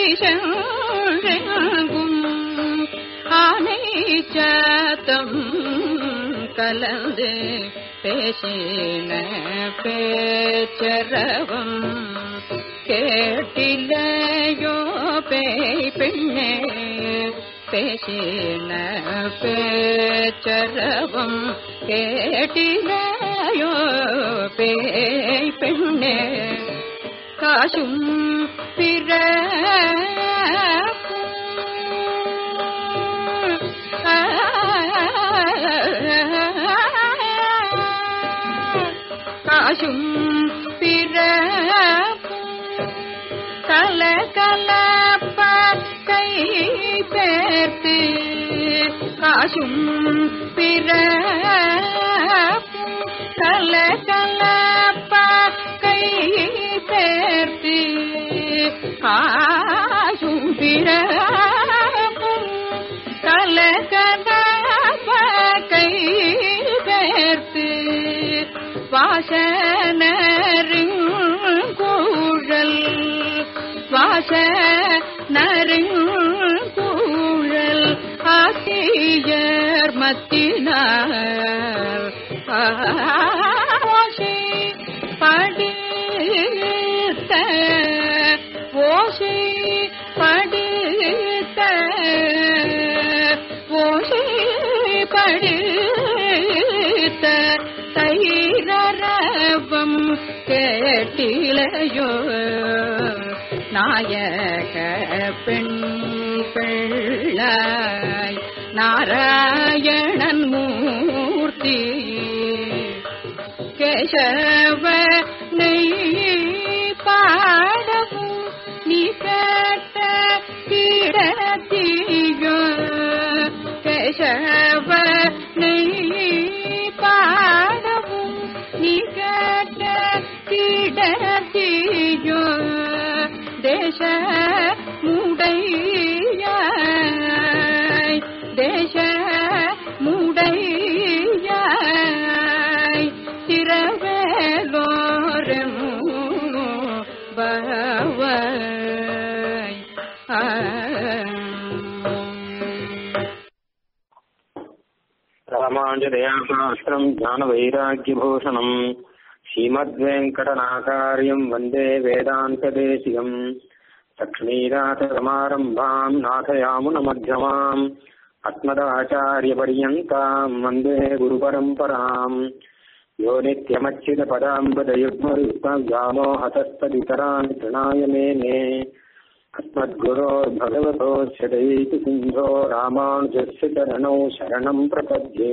செங்கும் ஆனை சத்தம் கலந்து பேசின பேச்சரவம் கேட்டிலையோ பேய் பெண்ணே பேசின பேச்சரவம் கேட்டிலையோ பேய் பெண்ணே காசும் பிற காசும் பிற கல கலப்ப கை பேர்த்து காசும் பிற கல கலப்ப கை பேர்த்து காசும் பிற கல கலப்ப கை பேர்த்து வாசனருங்கூழல் வாச நருங்கூழல் ஆசியர் மத்தினார் ஆசை படித்த ஓசை படித்த ஓசை படித்த தைரரவம் கேட்டிலையோ நாயக பெண் பிள்ளாய் நாராயணன் மூர்த்தி கேசவ நெய் பாடவும் நீ கேட்ட கிடத்தியோ கேசவ நெய் பாடவும் நீ கேட்ட கிடத்தியோ தேச முடையாய் தேச முடையாய் திரவேலோரம் பவாய் ராமாஞ்சதயாசாஸ்திரம் ஞானவைராக்கியபூஷணம் ஸ்ரீமத்வேங்கடநாகாரியம் வந்தே வேதாந்ததேசிகம் லக்ஷ்மீநாதசமாரம்பாம் நாथयामुनमध्यमाम् अस्मदाचार्यपर्यन्ताम् वन्दे गुरुपरम्पराम् यो नित्यमच्युतपदाम्बदयुग्मरुक्मगामो हतस्तदितरान् तृणाय मेने अस्मद्गुरोर्भगवतोऽस्य दैति सिन्धो रामानुजस्य चरणौ शरणम् प्रपद्ये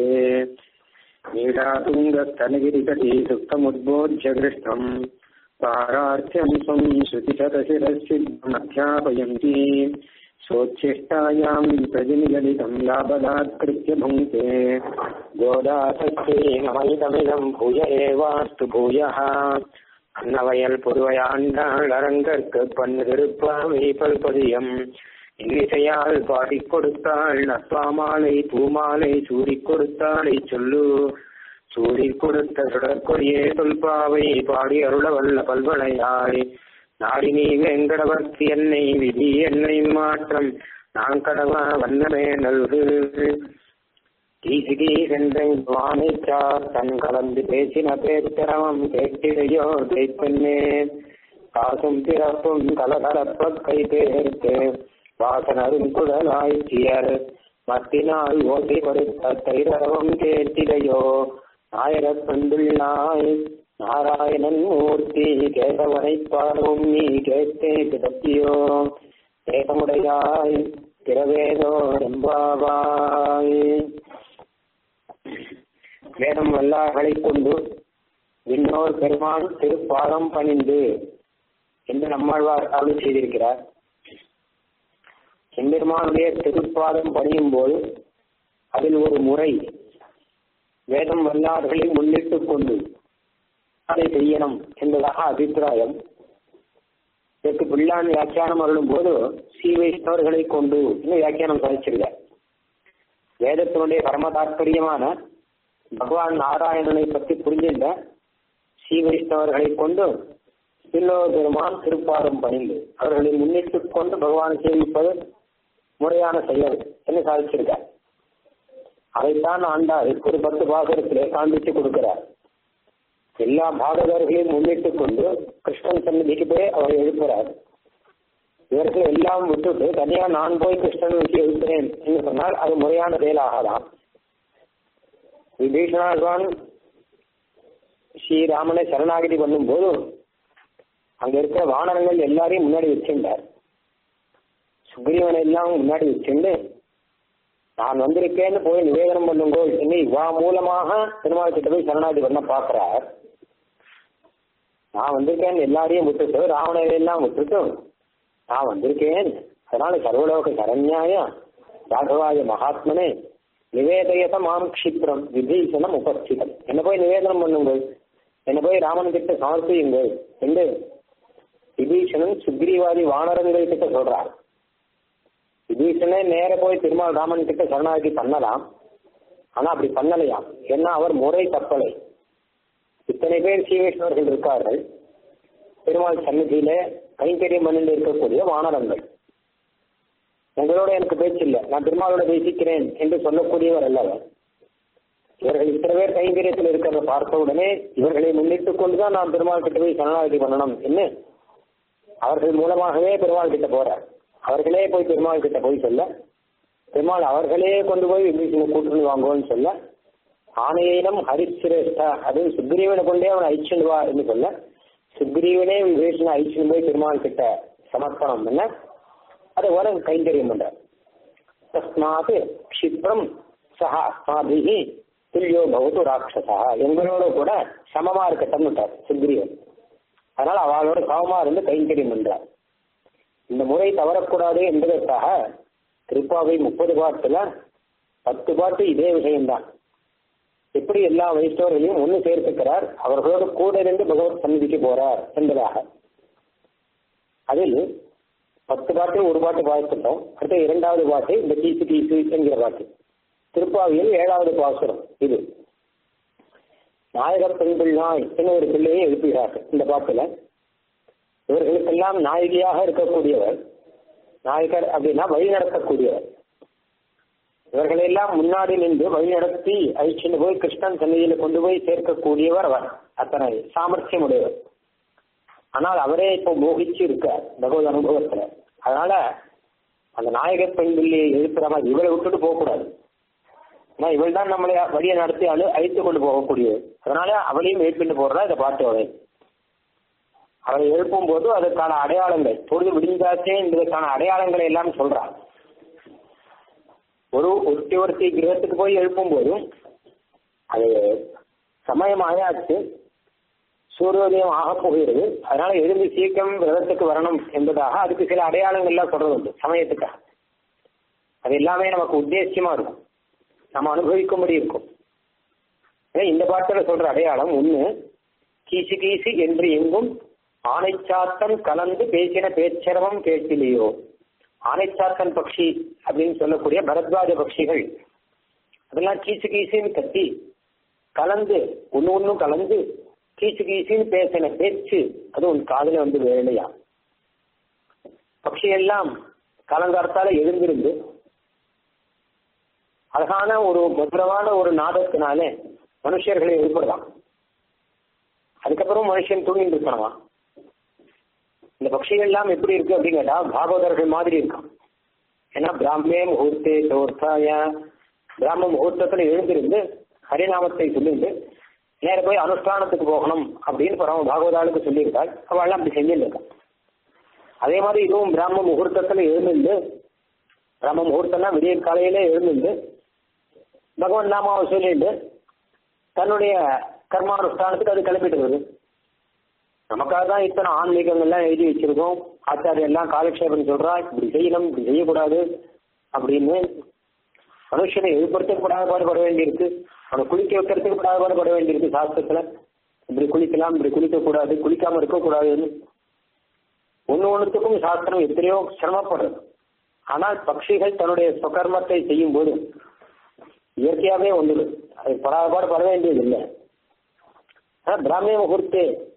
नीडातुङ्गस्तनगिरिकटी सुप्तमुद्बोध्य कृष्णम् पारार्थ्यम् स्वम् श्रुतिशतशिरश्चिद्मध्यापयन्ती सोच्छिष्टायाम् प्रजनिगलितम् लाभदात्कृत्य भुङ्क्ते गोदासस्यै नमयितमिदम् भूय एवास्तु भूयः அன்னவயல் பொதுவையாண்டாள் அரங்கற்கு பண்ணு திருப்பாவை பல்பதியம் இன்னிசையால் பாடிக் கொடுத்தாள் நஸ்வாமாலை பூமாலை சூடிக் கொடுத்தாளை சொல்லு சூடிக் கொடுத்த சுடற்கொடியே தொல்பாவை பாடி அருள வல்ல பல்வளையாய் நாடினி வெங்கடவர்த்தி என்னை விதி என்னை மாற்றம் நான் கடவா வண்ணமே நல்கு தீசிகி சென்றெங்குவானைச்சார் தன் கலந்து பேசின பேர்த்திரமம் கேட்டிடையோ கைப்பெண்ணே காசும் பிறப்பும் கலகலப்ப கை பேர்த்து வாசனரும் குழலாய்ச்சியர் மத்தினால் ஓசை கொடுத்த தைரவம் கேட்டிடையோ நாயரப் பண்டுள்ளாய் நாராயணன் மூர்த்தி கேசவனை பாடும் நீ கேட்டே கிடத்தியோ தேகமுடையாய் திரவேதோ எம்பாவாய் வேதம் வல்லார்களை கொண்டு விண்ணோர் பெருமான் திருப்பாதம் பணிந்து என்று நம்மாழ்வார் அருள் செய்திருக்கிறார் எம்பெருமானுடைய திருப்பாதம் பணியும் போது அதில் ஒரு முறை வேதம் வல்லார்களை முன்னிட்டுக் கொண்டு அதை செய்யணும் என்பதாக அபிப்பிராயம் இதற்கு பிள்ளான் வியாக்கியானம் அருளும் போது ஸ்ரீ வைஷ்ணவர்களை கொண்டு இன்னும் வியாக்கியானம் சாதிச்சிருக்கார் வேதத்தினுடைய பரம தாற்பயமான பகவான் நாராயணனை பற்றி புரிஞ்சிருந்த ஸ்ரீ வைஷ்ணவர்களை கொண்டு இன்னொரு பெருமான் திருப்பாடும் பணிந்து அவர்களை முன்னிட்டுக் கொண்டு பகவானை சேவிப்பது முறையான செயல் என்று சாதிச்சிருக்கார் அதைத்தான் ஆண்டாள் ஒரு பத்து பாகத்திலே காண்பித்து கொடுக்கிறார் எல்லா பாகவதர்களையும் முன்னிட்டுக் கொண்டு கிருஷ்ணன் சன்னதிக்கு போய் அவர் எழுப்புறார் இவர்கள் எல்லாம் விட்டுட்டு தனியா நான் போய் கிருஷ்ணன் வச்சு எழுப்புறேன் என்று சொன்னால் அது முறையான செயலாகலாம் விபீஷணாழ்வான் ஸ்ரீராமனை சரணாகதி பண்ணும்போது அங்க இருக்கிற வானரங்கள் எல்லாரையும் முன்னாடி வச்சிருந்தார் சுக்ரீவனை எல்லாம் முன்னாடி வச்சுண்டு நான் வந்திருக்கேன்னு போய் நிவேதனம் பண்ணுங்கோ என்று இவா மூலமாக பெருமாள் கிட்ட போய் சரணாகதி பண்ண பாக்குறார் நான் வந்திருக்கேன்னு எல்லாரையும் விட்டுட்டு ராவணரை எல்லாம் விட்டுட்டு நான் வந்திருக்கேன் அதனால சர்வலோக சரண்யாய ராகவாய மகாத்மனே நிவேதயத மாம் க்ஷிப்ரம் விபீஷணம் உபஸ்திதம் என்ன போய் நிவேதனம் பண்ணுங்கள் என்ன போய் ராமன் கிட்ட சமர்ப்பியுங்கள் என்று விபீஷணன் சுக்ரீவாதி வானரங்கள் கிட்ட சொல்றார் விபீஷணே நேர போய் திருமால் ராமன் கிட்ட சரணாகி பண்ணலாம் ஆனா அப்படி பண்ணலையாம் ஏன்னா அவர் முறை தப்பலை இத்தனை பேர் சீவேஸ்வரர்கள் இருக்கார்கள் பெருமாள் சன்னதியில கைங்கரியம் பண்ணிட்டு இருக்கக்கூடிய வானரங்கள் உங்களோட எனக்கு பேச்சு இல்லை நான் பெருமாளோட பேசிக்கிறேன் என்று சொல்லக்கூடியவர் அல்லவர் இவர்கள் இத்தனை பேர் கைங்கரியத்தில் இருக்கிறத பார்த்த உடனே இவர்களை முன்னிட்டுக் கொண்டுதான் நான் பெருமாள் கிட்ட போய் சரணாகதி பண்ணணும் என்ன அவர்கள் மூலமாகவே பெருமாள் கிட்ட போறார் அவர்களே போய் பெருமாள் கிட்ட போய் சொல்ல பெருமாள் அவர்களே கொண்டு போய் விபீஷனை கூட்டுன்னு வாங்குவோன்னு சொல்ல ஆணையிடம் ஹரிசிரேஷ்டா அது சுக்ரீவனை கொண்டே அவனை அழிச்சுண்டு வா என்று சொல்ல சுக்ரீவனே விபீஷனை அழிச்சுன்னு போய் பெருமாள் கிட்ட சமர்ப்பணம் பண்ண அதை வர கைங்கரியம் பண்றார் தஸ்மாத் க்ஷிப்ரம் சஹா அஸ்மாபிஹி துல்லியோ பகவத்து ராட்சசா எங்களோட கூட சமமா இருக்கட்டும்னுட்டார் சுக்ரீவன் அதனால அவளோட சமமா இருந்து கைங்கரியம் பண்றார் இந்த முறை தவறக்கூடாது என்பதற்காக திருப்பாவை முப்பது பாட்டுல பத்து பாட்டு இதே விஷயம்தான் எப்படி எல்லா வைஷ்ணவர்களையும் ஒன்று சேர்த்துக்கிறார் அவர்களோடு கூட இருந்து பகவத் சந்நிதிக்கு போறார் என்பதாக அதில் பத்து பாட்டு ஒரு பாட்டு பார்த்துட்டோம் அடுத்த இரண்டாவது பாட்டு இந்த கீசு கீசு என்கிற பாட்டு திருப்பாவியில் ஏழாவது பாசுரம் இது நாயகர் பெண்கள் நாய் என்ன ஒரு பிள்ளையை எழுப்புகிறார்கள் இந்த பாட்டுல இவர்களுக்கெல்லாம் நாயகியாக இருக்கக்கூடியவர் நாயகர் அப்படின்னா வழி நடத்தக்கூடியவர் இவர்களெல்லாம் முன்னாடி நின்று வழி நடத்தி அழிச்சுன்னு போய் கிருஷ்ணன் சந்நிதியில கொண்டு போய் சேர்க்கக்கூடியவர் அவர் அத்தனை சாமர்த்தியம் உடையவர் ஆனால் அவரே இப்போ மோகிச்சு இருக்கார் பகவத் அனுபவத்துல அதனால அந்த நாயக பெண் பிள்ளையை எழுப்புற மாதிரி இவளை விட்டுட்டு போகக்கூடாது ஏன்னா இவள் தான் நம்மளை வழியை நடத்தி அழு அழைத்து கொண்டு போகக்கூடியது அதனால அவளையும் எழுப்பிட்டு போடுறா இதை பாட்டு அவளை அவரை எழுப்பும் போது அதற்கான அடையாளங்கள் பொழுது விடிந்தாச்சே என்பதற்கான அடையாளங்களை எல்லாம் சொல்றார் ஒரு ஒருத்தி ஒருத்தி கிரகத்துக்கு போய் எழுப்பும் போதும் அது சமயம் ஆயாச்சு சூரியோதயம் ஆக போகிறது அதனால எழுந்து சீக்கிரம் விரதத்துக்கு வரணும் என்பதாக அதுக்கு சில அடையாளங்கள்லாம் சொல்றது உண்டு சமயத்துக்காக அது எல்லாமே நமக்கு உத்தேசியமா இருக்கும் நம்ம அனுபவிக்கும்படி இருக்கும் இந்த பாட்டில் சொல்ற அடையாளம் ஒண்ணு கீசு கீசு என்று எங்கும் ஆனைச்சாத்தன் கலந்து பேசின பேச்சரவம் கேட்டிலையோ ஆனைச்சாத்தன் பக்ஷி அப்படின்னு சொல்லக்கூடிய பரத்வாஜ பக்ஷிகள் அதெல்லாம் கீசு கீசுன்னு கத்தி கலந்து ஒன்னு ஒன்னும் கலந்து கீச்சு கீச்சுன்னு பேசின பேச்சு அது உன் காதல வந்து வேலையா பக்ஷி எல்லாம் கலங்காரத்தால எழுந்திருந்து அழகான ஒரு மதுரமான ஒரு நாதத்தினாலே மனுஷர்களை எழுப்படலாம் அதுக்கப்புறம் மனுஷன் தூங்கிட்டு இருக்கணுமா இந்த பட்சிகள் எல்லாம் எப்படி இருக்கு அப்படின்னு கேட்டா பாகவதர்கள் மாதிரி இருக்கும் ஏன்னா பிராமே முகூர்த்தே சோர்த்தாய பிராம முகூர்த்தத்துல எழுந்திருந்து ஹரிநாமத்தை சொல்லிட்டு நேர போய் அனுஷ்டானத்துக்கு போகணும் அப்படின்னு பரம பாகவதாளுக்கு சொல்லியிருக்காள் அவள் அப்படி செஞ்சுருக்கா அதே மாதிரி இதுவும் பிராம முகூர்த்தத்துல எழுந்திருந்து பிராம முகூர்த்தம்னா விடிய காலையில எழுந்திருந்து பகவான் நாமாவை சொல்லிட்டு தன்னுடைய கர்மானுஷ்டானத்துக்கு அது கிளம்பிட்டு வருது நமக்காக தான் இத்தனை ஆன்மீகங்கள்லாம் எழுதி வச்சிருக்கோம் ஆச்சாரியர் எல்லாம் காலக்ஷேபம் சொல்றா இப்படி செய்யணும் இப்படி செய்யக்கூடாது அப்படின்னு மனுஷனை எழுப்புறதுக்கு படாத பாடுபட வேண்டியிருக்கு அவனை குளிக்க வைக்கிறதுக்கு படாத பாடுபட வேண்டியிருக்கு சாஸ்திரத்துல இப்படி குளிக்கலாம் இப்படி குளிக்க கூடாது குளிக்காம இருக்கக்கூடாதுன்னு ஒன்னு ஒன்றுத்துக்கும் சாஸ்திரம் எத்தனையோ சிரமப்படுறது ஆனால் பட்சிகள் தன்னுடைய சுகர்மத்தை செய்யும் போது இயற்கையாகவே ஒன்று அது படாத பாடு பட வேண்டியது இல்லை பிராமிய முகூர்த்தே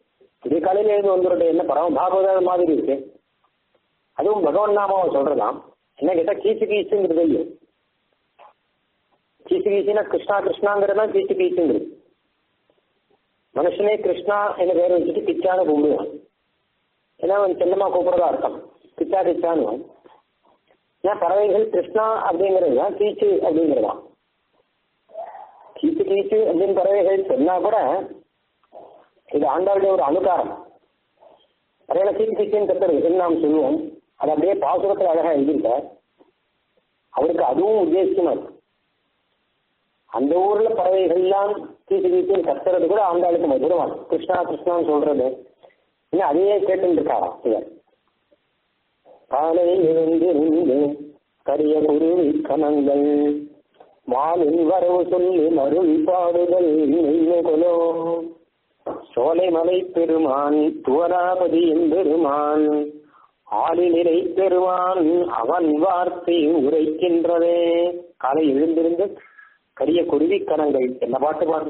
இது காலையில எழுந்து வந்துருட்டு என்ன பரம பாகவத மாதிரி இருக்கு அதுவும் பகவான் நாமாவை சொல்றதாம் என்ன கேட்டா கீச்சு கீச்சுங்கிறது இல்லையோ கீச்சு கீச்சுனா கிருஷ்ணா கிருஷ்ணாங்கிறது கீச்சு கீச்சுங்கிறது மனுஷனே கிருஷ்ணா என்ன பேர் வச்சுட்டு கிச்சான்னு கூப்பிடுவான் ஏன்னா அவன் செல்லமா கூப்பிடுறதா அர்த்தம் கிச்சா கிச்சான்னு ஏன் பறவைகள் கிருஷ்ணா அப்படிங்கிறது தான் கீச்சு அப்படிங்கிறதான் கீச்சு கீச்சு அப்படின்னு பறவைகள் சொன்னா கூட இது ஆண்டாளுடைய ஒரு அனுகாரம் பறவைகளை கீச்சு கீச்சுன்னு கத்துறது நாம் சொல்லுவோம் அது அப்படியே பாசுரத்தில் அழகா எழுதியிருக்கார் அவருக்கு அதுவும் உத்தேசமா இருக்கு அந்த ஊர்ல பறவைகள்லாம் கீச்சு கீச்சுன்னு கத்துறது கூட ஆண்டாளுக்கு மதுரமா இருக்கு. கிருஷ்ணா கிருஷ்ணான்னு சொல்றது இன்னும் அதையே கேட்டு இருக்காராம் இவர் காலையில் இருந்து நின்று கரிய குருவி கணங்கள் மாலின் வரவு சொல்லி மருள் பாடுதல் நெய்யகொலோ சோலைமலை பெருமான் துவராபதி பெருமான் ஆளிநிலை பெருமான் அவன் வார்த்தை உரைக்கின்றதே காலை எழுந்திருந்து கரிய குருவி கணங்கள் என்ன பாட்டு பாடு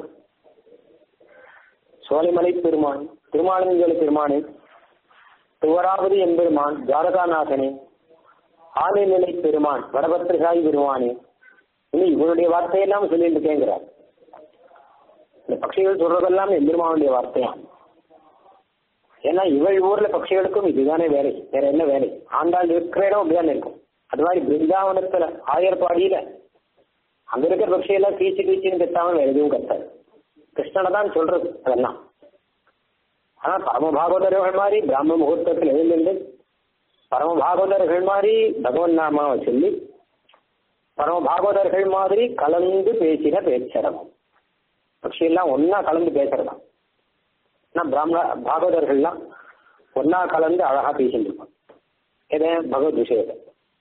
சோலைமலை பெருமான் திருமாலிங்கல பெருமானே துவராபதி எம்பெருமான் ஜாரகாநாதனே ஆலைநிலை பெருமான் வடபத்திரசாயி பெருமானே இனி இவருடைய வார்த்தையெல்லாம் சொல்லிட்டு கேட்கிறார் இந்த பட்சிகள் சொல்றதெல்லாம் எம்பெருமானுடைய வார்த்தையா ஏன்னா இவள் ஊர்ல பட்சிகளுக்கும் இதுதானே வேலை வேற என்ன வேலை ஆண்டாள் இருக்கிற இடம் அப்படிதானே இருக்கும் அது மாதிரி பிருந்தாவனத்துல ஆயர்பாடியில அங்க இருக்கிற பட்சியெல்லாம் கீச்சு கீச்சுன்னு கத்தாம வேற எதுவும் கத்தாது கிருஷ்ணனை தான் சொல்றது அதெல்லாம் ஆனா பரம பாகவதர்கள் மாதிரி பிராம முகூர்த்தத்தில் எழுந்திருந்து பரம பாகவதர்கள் மாதிரி பகவன் நாமாவை சொல்லி பரம பாகவதர்கள் மாதிரி கலந்து பேசின பேச்சரவம் பட்சி எல்லாம் ஒன்னா கலந்து பேசுறதாம் ஆனா பிராமண பாகவதர்கள்லாம் ஒன்னா கலந்து அழகா பேசிட்டு இருப்பான் எதை பகவத் விஷயத்தை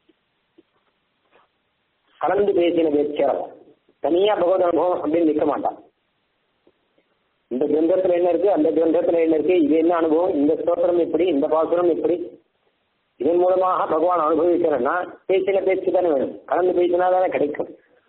கலந்து பேசின பேச்சரவம் தனியா பகவத் அனுபவம் அப்படின்னு நிற்க மாட்டான் இந்த கிரந்தத்துல என்ன இருக்கு அந்த கிரந்தத்துல என்ன இருக்கு இது என்ன அனுபவம் இந்த ஸ்தோத்திரம் எப்படி இந்த பாசுரம் எப்படி இதன் மூலமாக பகவான் அனுபவிக்கிறன்னா பேச்சின பேச்சு தானே வேணும் கலந்து பேசினா தானே கிடைக்கும்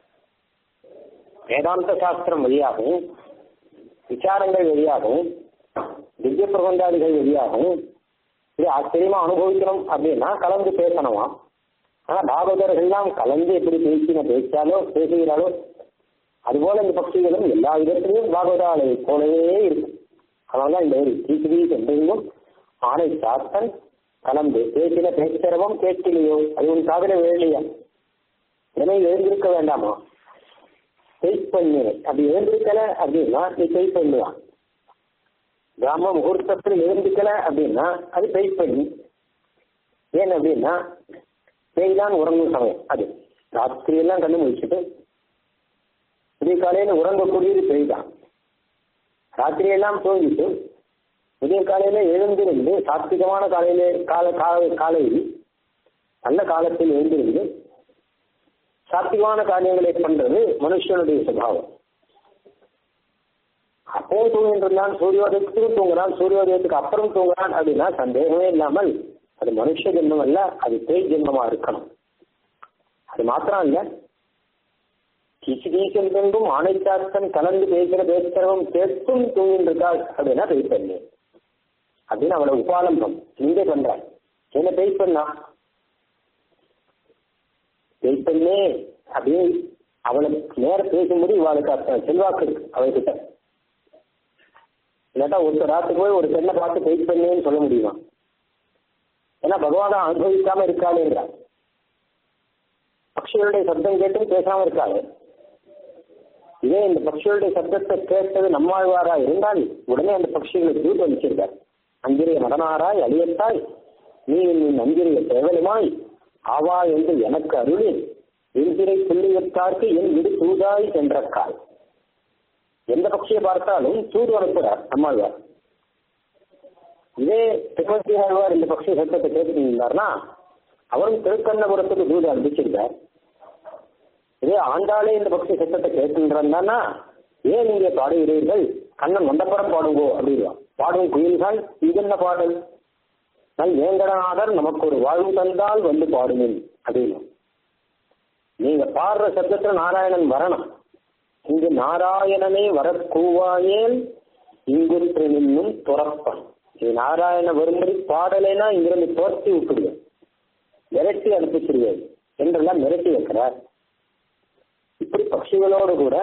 வேதாந்த சாஸ்திரம் வழியாகவும் விசாரங்கள் வழியாகவும் திவ்ய பிரபந்தாதிகள் வழியாகவும் இது ஆச்சரியமா அனுபவிக்கணும் அப்படின்னா கலந்து பேசணுமா ஆனா பாகவதர்கள்லாம் கலந்து எப்படி பேசின பேச்சாலோ பேசுகிறாலோ அதுபோல இந்த பட்சிகளும் எல்லா விதத்திலையும் பாகவதாலை போலவே இருக்கும் அதனால இந்த ஒரு தீசிரி என்றெங்கும் ஆணை சாத்தன் கலந்து பேச்சின பேச்சரவம் கேட்கலையோ அது உன் காதல வேலையா எனவே எழுந்திருக்க வேண்டாமா வெயிட் பண்ணு அப்படி எழுந்திருக்கல அப்படின்னா நீ வெயிட் பண்ணுவான் கிராம முகூர்த்தத்தில் எழுந்திருக்கல அப்படின்னா அது வெயிட் பண்ணி ஏன் அப்படின்னா பேய் தான் உறங்கும் சமயம் அது ராத்திரி எல்லாம் கண்ணு முடிச்சுட்டு விடிய காலையில உறங்கக்கூடியது பேய் தான் ராத்திரி எல்லாம் தூங்கிட்டு விடிய காலையில எழுந்திருந்து சாத்விகமான காலையில கால கால காலையில் நல்ல காலத்தில் எழுந்திருந்து சாத்விகமான காரியங்களை பண்றது மனுஷனுடைய சுபாவம் அப்போ தூங்கிட்டு இருந்தான் சூரியோதயத்துக்கு தூங்குறான் சூரியோதயத்துக்கு அப்புறம் தூங்குறான் அப்படின்னா சந்தேகமே இல்லாமல் அது மனுஷ ஜென்மம் அல்ல அது பேய் ஜென்மமா இருக்கணும் அது மாத்திரம் இல்ல கீச்சு கீச்சென்றும் ஆணைச்சாத்தன் கலந்து பேசுற பேசுறவன் கேட்டும் தூங்கிட்டு இருக்காள் அப்படின்னா பேய் பண்ணு அப்படின்னு அவளை உபாலம்பம் நீங்க பண்றாள் என்ன பேய் பண்ணா பேய் பண்ணே அப்படின்னு அவளை நேர பேசும்போது இவாளுக்கு அர்த்தம் செல்வாக்கு இருக்கு அவள்கிட்ட இல்லாட்டா ஒருத்தர் ராத்துக்கு போய் ஒரு பெண்ணை பார்த்து பேய் பண்ணேன்னு சொல்ல முடியுமா ஏன்னா பகவானை அனுபவிக்காம இருக்காளேங்கிறார் பக்ஷிகளுடைய சப்தம் கேட்டும் பேசாம இருக்காளே இதே இந்த பக்ஷிகளுடைய சப்தத்தை கேட்டது நம்மாழ்வாரா இருந்தால் உடனே அந்த பக்ஷிகளை தூத்து அனுப்பிச்சிருக்கார் அஞ்சிரிய மகனாராய் அழியத்தாய் நீ நின் அஞ்சிரிய சேவலுமாய் ஆவா என்று எனக்கு அருளி எந்திரை புள்ளியத்தார்க்கு என் விடு தூதாய் சென்றக்கால் எந்த பக்ஷியை பார்த்தாலும் தூது அனுப்புறார் நம்மாழ்வார் இதே திருமதி ஆழ்வார் இந்த பக்ஷி சத்தத்தை கேட்டுருந்தார்னா அவரும் திருக்கண்ணபுரத்துக்கு தூது அனுப்பிச்சிருக்கார் இதே ஆண்டாளே இந்த பக்தி சத்தத்தை கேட்கின்றான்னா ஏன் நீங்க பாடுகிறீர்கள் கண்ணன் வந்தப்புறம் பாடுங்கோ அப்படின்னா பாடும் குயில்கள் இது என்ன பாடல் நல் வேங்கடநாதர் நமக்கு ஒரு வாழ்வு தந்தால் வந்து பாடுவேன் அப்படின்னு நீங்க பாடுற சத்தத்துல நாராயணன் வரணும் இங்கு நாராயணனே வரக்கூவாயேல் இங்குற்று நின்னும் துறப்பன் ஸ்ரீ நாராயண வரும்படி பாடலைன்னா இங்கிருந்து தோர்த்தி விட்டுடுவேன் மிரட்டி அனுப்பிச்சிருவேன் என்றெல்லாம் மிரட்டி வைக்கிறார் இப்படி பட்சிகளோடு கூட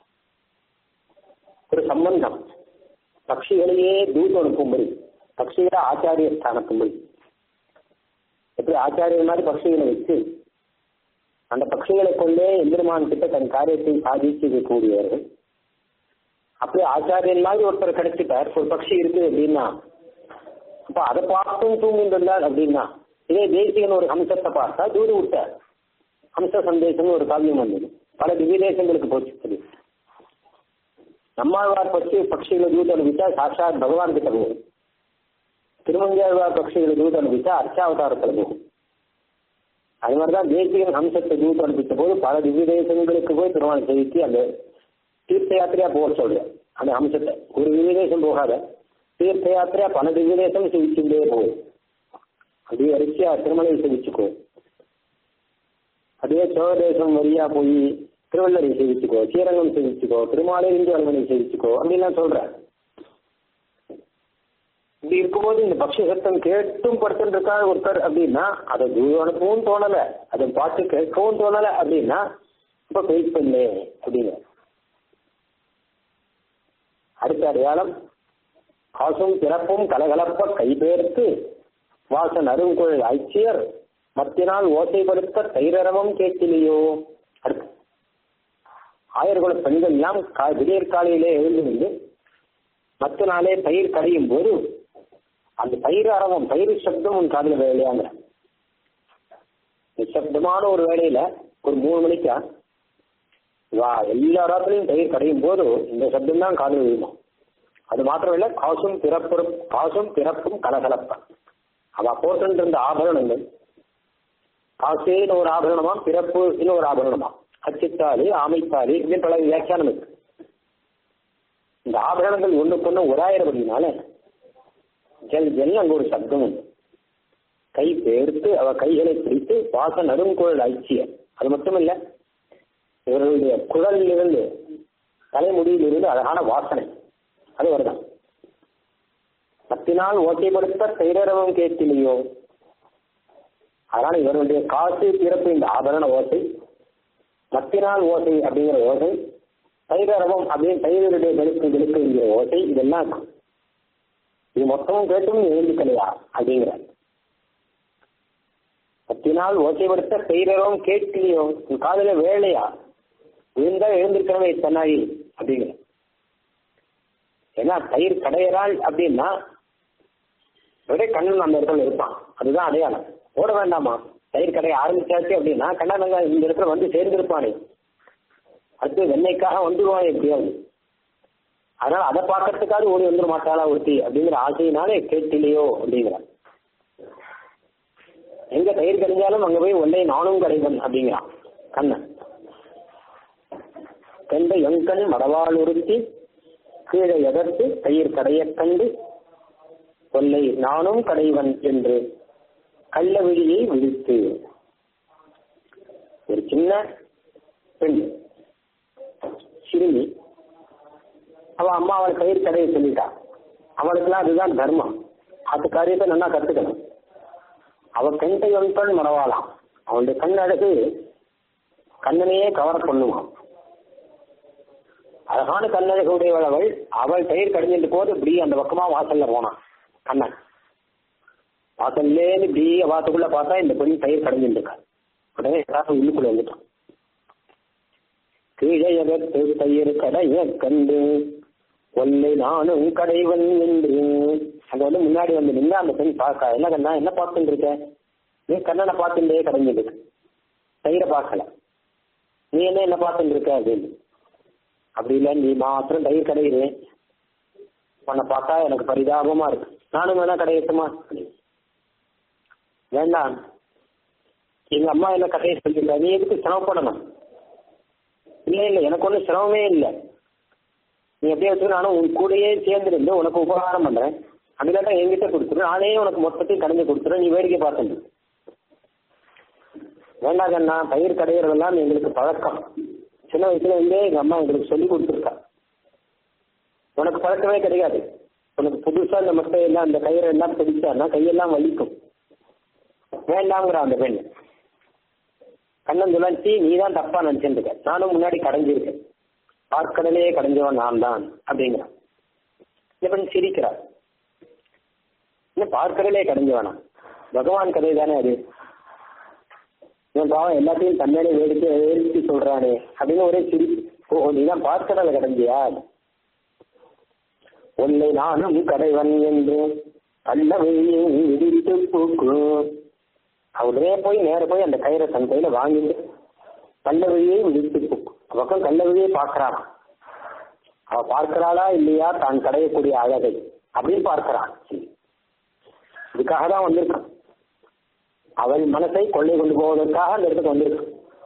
ஒரு சம்பந்தம் பட்சிகளையே தூது அனுப்பும்படி பட்சிகளை ஆச்சாரிய ஸ்தானத்தும்படி எப்படி ஆச்சாரியர் மாதிரி பட்சிகளை வச்சு அந்த பட்சிகளை கொண்டே எந்திரமான் கிட்ட தன் காரியத்தை சாதிக்கக்கூடியவர்கள் அப்படியே ஆச்சாரியன் மாதிரி ஒருத்தர் கிடைச்சிட்டார் ஒரு பட்சி இருக்கு அப்படின்னா அப்ப அதை பார்த்தும் தூங்குகின்றார் அப்படின்னா இதே தேசியன் ஒரு ஹம்சத்தை பார்த்தா தூது விட்டார் ஹம்ச சந்தேசம்னு ஒரு காவியம் வந்தது பல திவ்யதேசங்களுக்கு போச்சு அது நம்மாழ்வார் பற்றி பட்சிகளை தூது அனுப்பிச்சா சாட்சாத் பகவான் கிட்ட போகும் திருமஞ்சாழ்வார் பட்சிகளை தூது அனுப்பிச்சா அர்ச்சாவதாரத்தில் போகும் அது மாதிரிதான் தேசிகன் ஹம்சத்தை தூது அனுப்பிச்ச போது பல திவ்ய தேசங்களுக்கு போய் திருமணம் செய்து அந்த தீர்த்த யாத்திரையா போக சொல்றேன் அந்த ஹம்சத்தை ஒரு திவ்ய தேசம் போகாத தீர்த்த யாத்திரையா பல திவ்ய தேசம் செவிச்சுட்டே போகும் அப்படியே வரிசையா திருமலை செவிச்சுக்கோ அதே சோழதேசம் வழியா போய் திருவள்ளரை சேவிச்சுக்கோ ஸ்ரீரங்கம் சேவிச்சுக்கோ திருமாலை இந்து அரண்மனை சேவிச்சுக்கோ அப்படின்லாம் சொல்றேன் இப்படி இருக்கும்போது இந்த பக்ஷ சத்தம் கேட்டும் படுத்துட்டு இருக்காரு ஒருத்தர் அப்படின்னா அதை தூது அனுப்பவும் தோணல அதை பாட்டு கேட்கவும் தோணல அப்படின்னா இப்ப வெயிட் பண்ணு அப்படின்னு அடுத்த அடையாளம் காசும் பிறப்பும் கலகலப்ப கைபேர்த்து வாசன் அருங்குழல் ஆட்சியர் மத்தினால் ஓசைப்படுத்த தைரரவம் கேட்கலையோ அடுத்து ஆயர்குல பெண்கள் எல்லாம் விடியற் காலையிலே எழுந்து நின்று மத்த நாளே பயிர் கடையும் போது அந்த பயிர் அரவம் பயிர் சப்தம் உன் காதல வேலையாங்க நிசப்தமான ஒரு வேலையில ஒரு மூணு மணிக்கா வா எல்லா இடத்துலையும் பயிர் கடையும் போது இந்த சப்தம் தான் காதல் விழுமா அது மாத்திரமில்ல காசும் பிறப்பும் காசும் பிறப்பும் கலகலப்ப அவ போட்டு இருந்த ஆபரணங்கள் காசேன்னு ஒரு ஆபரணமா பிறப்பு இன்னொரு ஆபரணமா அச்சுத்தாலி ஆமைத்தாலி இப்படின்னு பல வியாக்கியானம் இருக்கு இந்த ஆபரணங்கள் ஒண்ணுக்கு ஒராயிரபடினால ஜல் ஜல் அங்க ஒரு சப்தம் உண்டு கை பேர்த்து அவ கைகளை பிடித்து வாச நடுங்குழல் ஐச்சிய அது மட்டும் இல்ல இவர்களுடைய குழலிலிருந்து தலைமுடியிலிருந்து அழகான வாசனை அது வருதான் பத்தினால் ஓட்டைப்படுத்த தைரரவம் கேட்கலையோ அதனால இவருடைய காசு பிறப்பு இந்த ஆபரண ஓசை மத்தினால் ஓசை அப்படிங்கிற ஓசை தைரரவம் அப்படின்னு தைரருடைய வெளுக்கு வெளுக்குங்கிற ஓசை இதெல்லாம் இருக்கும் இது மொத்தமும் கேட்டும் எழுந்துக்கலையா அப்படிங்கிற பத்தினால் ஓசைப்படுத்த தைரரவம் கேட்கலையோ உன் காதல வேலையா விழுந்தா எழுந்திருக்கிறவன் இத்தனாகி அப்படிங்கிற ஏன்னா தயிர் கடையறாள் அப்படின்னா ஒரே கண்ணன் அந்த இடத்துல இருப்பான் அதுதான் அடையாளம் ஓட வேண்டாமா தயிர் கடைய ஆரம்பிச்சாச்சு அப்படின்னா கண்ணானங்க இந்த இடத்துல வந்து சேர்ந்திருப்பானே அடுத்து வெண்ணெய்க்காக வந்துடுவான் எப்படியாவது அதனால அதை பார்க்கறதுக்காவது ஓடி வந்துட மாட்டாளா ஒருத்தி அப்படிங்கிற ஆசையினாலே கேட்டிலையோ அப்படிங்கிறான் எங்க தயிர் கடைஞ்சாலும் அங்க போய் ஒன்றை நானும் கடைவன் அப்படிங்கிறான் கண்ணன் கண்ட எங்கண் மடவாள் உறுத்தி கீழே எதற்கு தயிர் கடையக் கண்டு கொல்லை நானும் கடைவன் என்று கள்ள விழியை விழித்து ஒரு சின்ன பெண் சிறுமி அவ அம்மா அவள் கயிறு கடையை சொல்லிட்டா அவளுக்குலாம் அதுதான் தர்மம் அது காரியத்தை நல்லா கத்துக்கணும் அவ கண்டை ஒன்கள் மறவாளாம் அவளுடைய கண் அழகு கண்ணனையே கவர் பண்ணுவான் அழகான கண்ணழகு உடையவள் அவள் அவள் தயிர் கடைஞ்சிட்டு போது இப்படி அந்த பக்கமா வாசல்ல போனான் கண்ணன் வாசல்லேருந்து இப்படி வாசக்குள்ள பார்த்தா இந்த பெண் தயிர் கடைஞ்சிட்டு இருக்கா உடனே எல்லாரும் உள்ளுக்குள்ள வந்துட்டான் கீழே எதற்கு தயிர் கடைய கண்டு ஒல்லை நானும் கடைவன் என்று அங்க வந்து முன்னாடி வந்து நின்று அந்த பெண் பார்க்க என்ன கண்ணா என்ன பார்த்துட்டு இருக்க நீ கண்ணனை பார்த்துட்டே கடைஞ்சிட்டு இருக்கு தயிரை பார்க்கல நீ என்ன என்ன பார்த்துட்டு இருக்க அப்படின்னு அப்படி இல்லை நீ மாத்திரம் தயிர் கடையிறேன் உன்னை பார்த்தா எனக்கு பரிதாபமா இருக்கு நானும் வேணா கடையட்டுமா வேண்டாம் எங்க அம்மா என்ன கடையை சொல்லியிருந்தா நீ எதுக்கு சிரமப்படணும் இல்லை இல்லை எனக்கு ஒன்றும் சிரமமே இல்லை நீ எப்படியே வச்சு நானும் உன் கூடயே சேர்ந்துருந்து உனக்கு உபகாரம் பண்றேன் அப்படின்னா என்கிட்ட கொடுத்துரு நானே உனக்கு மொத்தத்தையும் கடைஞ்சு கொடுத்துறேன் நீ வேடிக்கை பார்த்துட்டு வேண்டாம் கண்ணா பயிர் கடையிறதெல்லாம் எங்களுக்கு பழக்கம் சின்ன வயசுல இருந்தே எங்க அம்மா எங்களுக்கு சொல்லி கொடுத்துருக்கா உனக்கு பழக்கமே கிடையாது உனக்கு புதுசா இந்த மட்டை எல்லாம் இந்த கயிறை எல்லாம் பிடிச்சான்னா கையெல்லாம் வலிக்கும் வேண்டாங்கிற அந்த பெண் கண்ணன் சொல்லி நீ தான் தப்பா நினைச்சிருக்க நானும் முன்னாடி கடைஞ்சிருக்கேன் பார்க்கடலே கடைஞ்சவன் நான் தான் அப்படிங்கிறான் இந்த பெண் சிரிக்கிறார் இன்னும் பார்க்கடலே கடைஞ்சவனா பகவான் கதை தானே அது இவன் பாவம் எல்லாத்தையும் தன்னாலே வேடிக்கை வேடிக்கை சொல்றானே அப்படின்னு ஒரே சிரிப்பு ஓ நீதான் பார்க்கடலை கடைஞ்சியா உன்னை நானும் கடைவன் என்று கல்லவையும் விதித்து பூக்கு அவரே போய் நேர போய் அந்த கயிறை தன் கையில வாங்கிட்டு கல்லவையை விதித்து பூக்கு பக்கம் கல்லவையை பார்க்கறான் அவ பார்க்கிறாளா இல்லையா தான் கடையக்கூடிய அழகை அப்படின்னு பார்க்கிறான் இதுக்காக தான் வந்திருக்கான் அவள் மனசை கொள்ளை கொண்டு போவதற்காக அந்த இடத்துக்கு வந்திருக்கு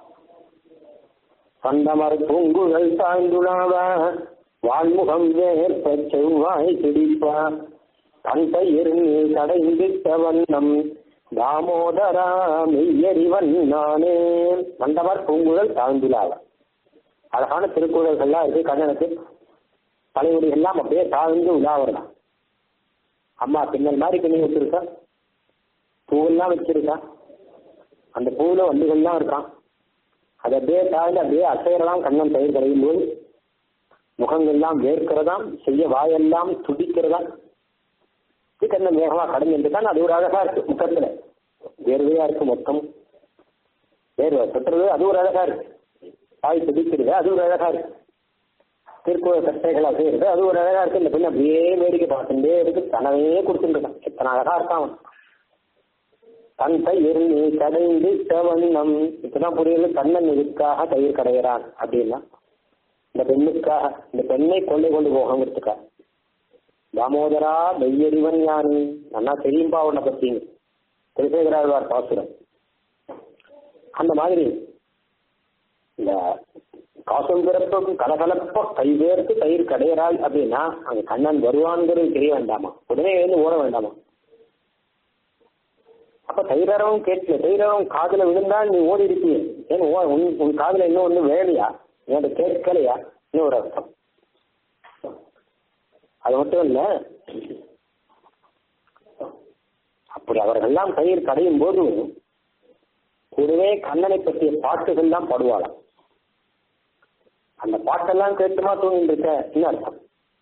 சந்தமர் பூங்குழல் தாழ்ந்துளாவ வான்முகம் வேர்ப்ப செவ்வாய் பிடிப்ப தன் பயிர் நீ கடைந்திட்ட வண்ணம் தாமோதரா மெய்யறிவன் நானே வந்தவர் பூங்குழல் தாழ்ந்துளாவ அழகான திருக்குறள்கள்லாம் இருக்கு கண்ணனுக்கு தலைமுடிகள்லாம் அப்படியே தாழ்ந்து உலாவரலாம் அம்மா பின்னல் மாதிரி பின்னி வச்சிருக்கா பூவெல்லாம் வச்சிருக்கா அந்த பூவுல வண்டுகள்லாம் இருக்கான் அது அப்படியே தாழ்ந்து அப்படியே அசையறலாம் கண்ணன் பயிர் கரையும் போது முகங்கள்லாம் வேர்க்கிறதாம் செய்ய வாயெல்லாம் துடிக்கிறதாம் இது கண்ணன் வேகமா கடந்துட்டான் அது ஒரு அழகா இருக்கு முகத்துல வேர்வையா இருக்கு மொத்தம் வேர்வை சுற்றுறது அது ஒரு அழகா இருக்கு வாய் துடிக்கிறது அது ஒரு அழகா இருக்கு திருக்குறள் கட்டைகள் அசைகிறது அது ஒரு அழகா இருக்கு இந்த பெண் அப்படியே வேடிக்கை பார்த்துட்டே இருக்கு தனவே கொடுத்துட்டு இருக்கான் எத்தனை அழகா இருக்கான் அவன் தன் தயிர் நீ கடைந்து வண்ணம் இப்பதான் புரியல கண்ணன் இதுக்காக தயிர் கடைகிறான் அப்படின்னா இந்த பெண்ணுக்காக இந்த பெண்ணை கொள்ளை கொண்டு போகங்கிறதுக்காக தாமோதரா மெய்யறிவன் யானி நல்லா தெரியும்பா உன்னை பத்திங்க திருசேகராழ்வார் பாசுரம் அந்த மாதிரி இந்த காசும் பிறப்பும் கலகலப்ப கைவேர்த்து தயிர் கடையறாள் அப்படின்னா அங்க கண்ணன் வருவான்ங்கிறது தெரிய வேண்டாமா உடனே எழுந்து ஓட வேண்டாமா அப்ப தைரவம் கேட்கல தைரவம் காதுல விழுந்தா நீ ஓடி இருப்பியே ஏன் ஓ- உன் உன் காதுல இன்னும் ஒண்ணு வேலையா நீ அதை கேட்கலையா இன்னும் ஒரு அர்த்தம் அது மட்டும் இல்ல அப்படி அவர்கள்லாம் தயிர் கடையும் போது கூடவே கண்ணனை பற்றிய பாட்டுகள் தான் பாடுவாளாம் அந்த பாட்டெல்லாம் கேட்டுமா தூங்கிட்டு இருக்க என்ன அர்த்தம்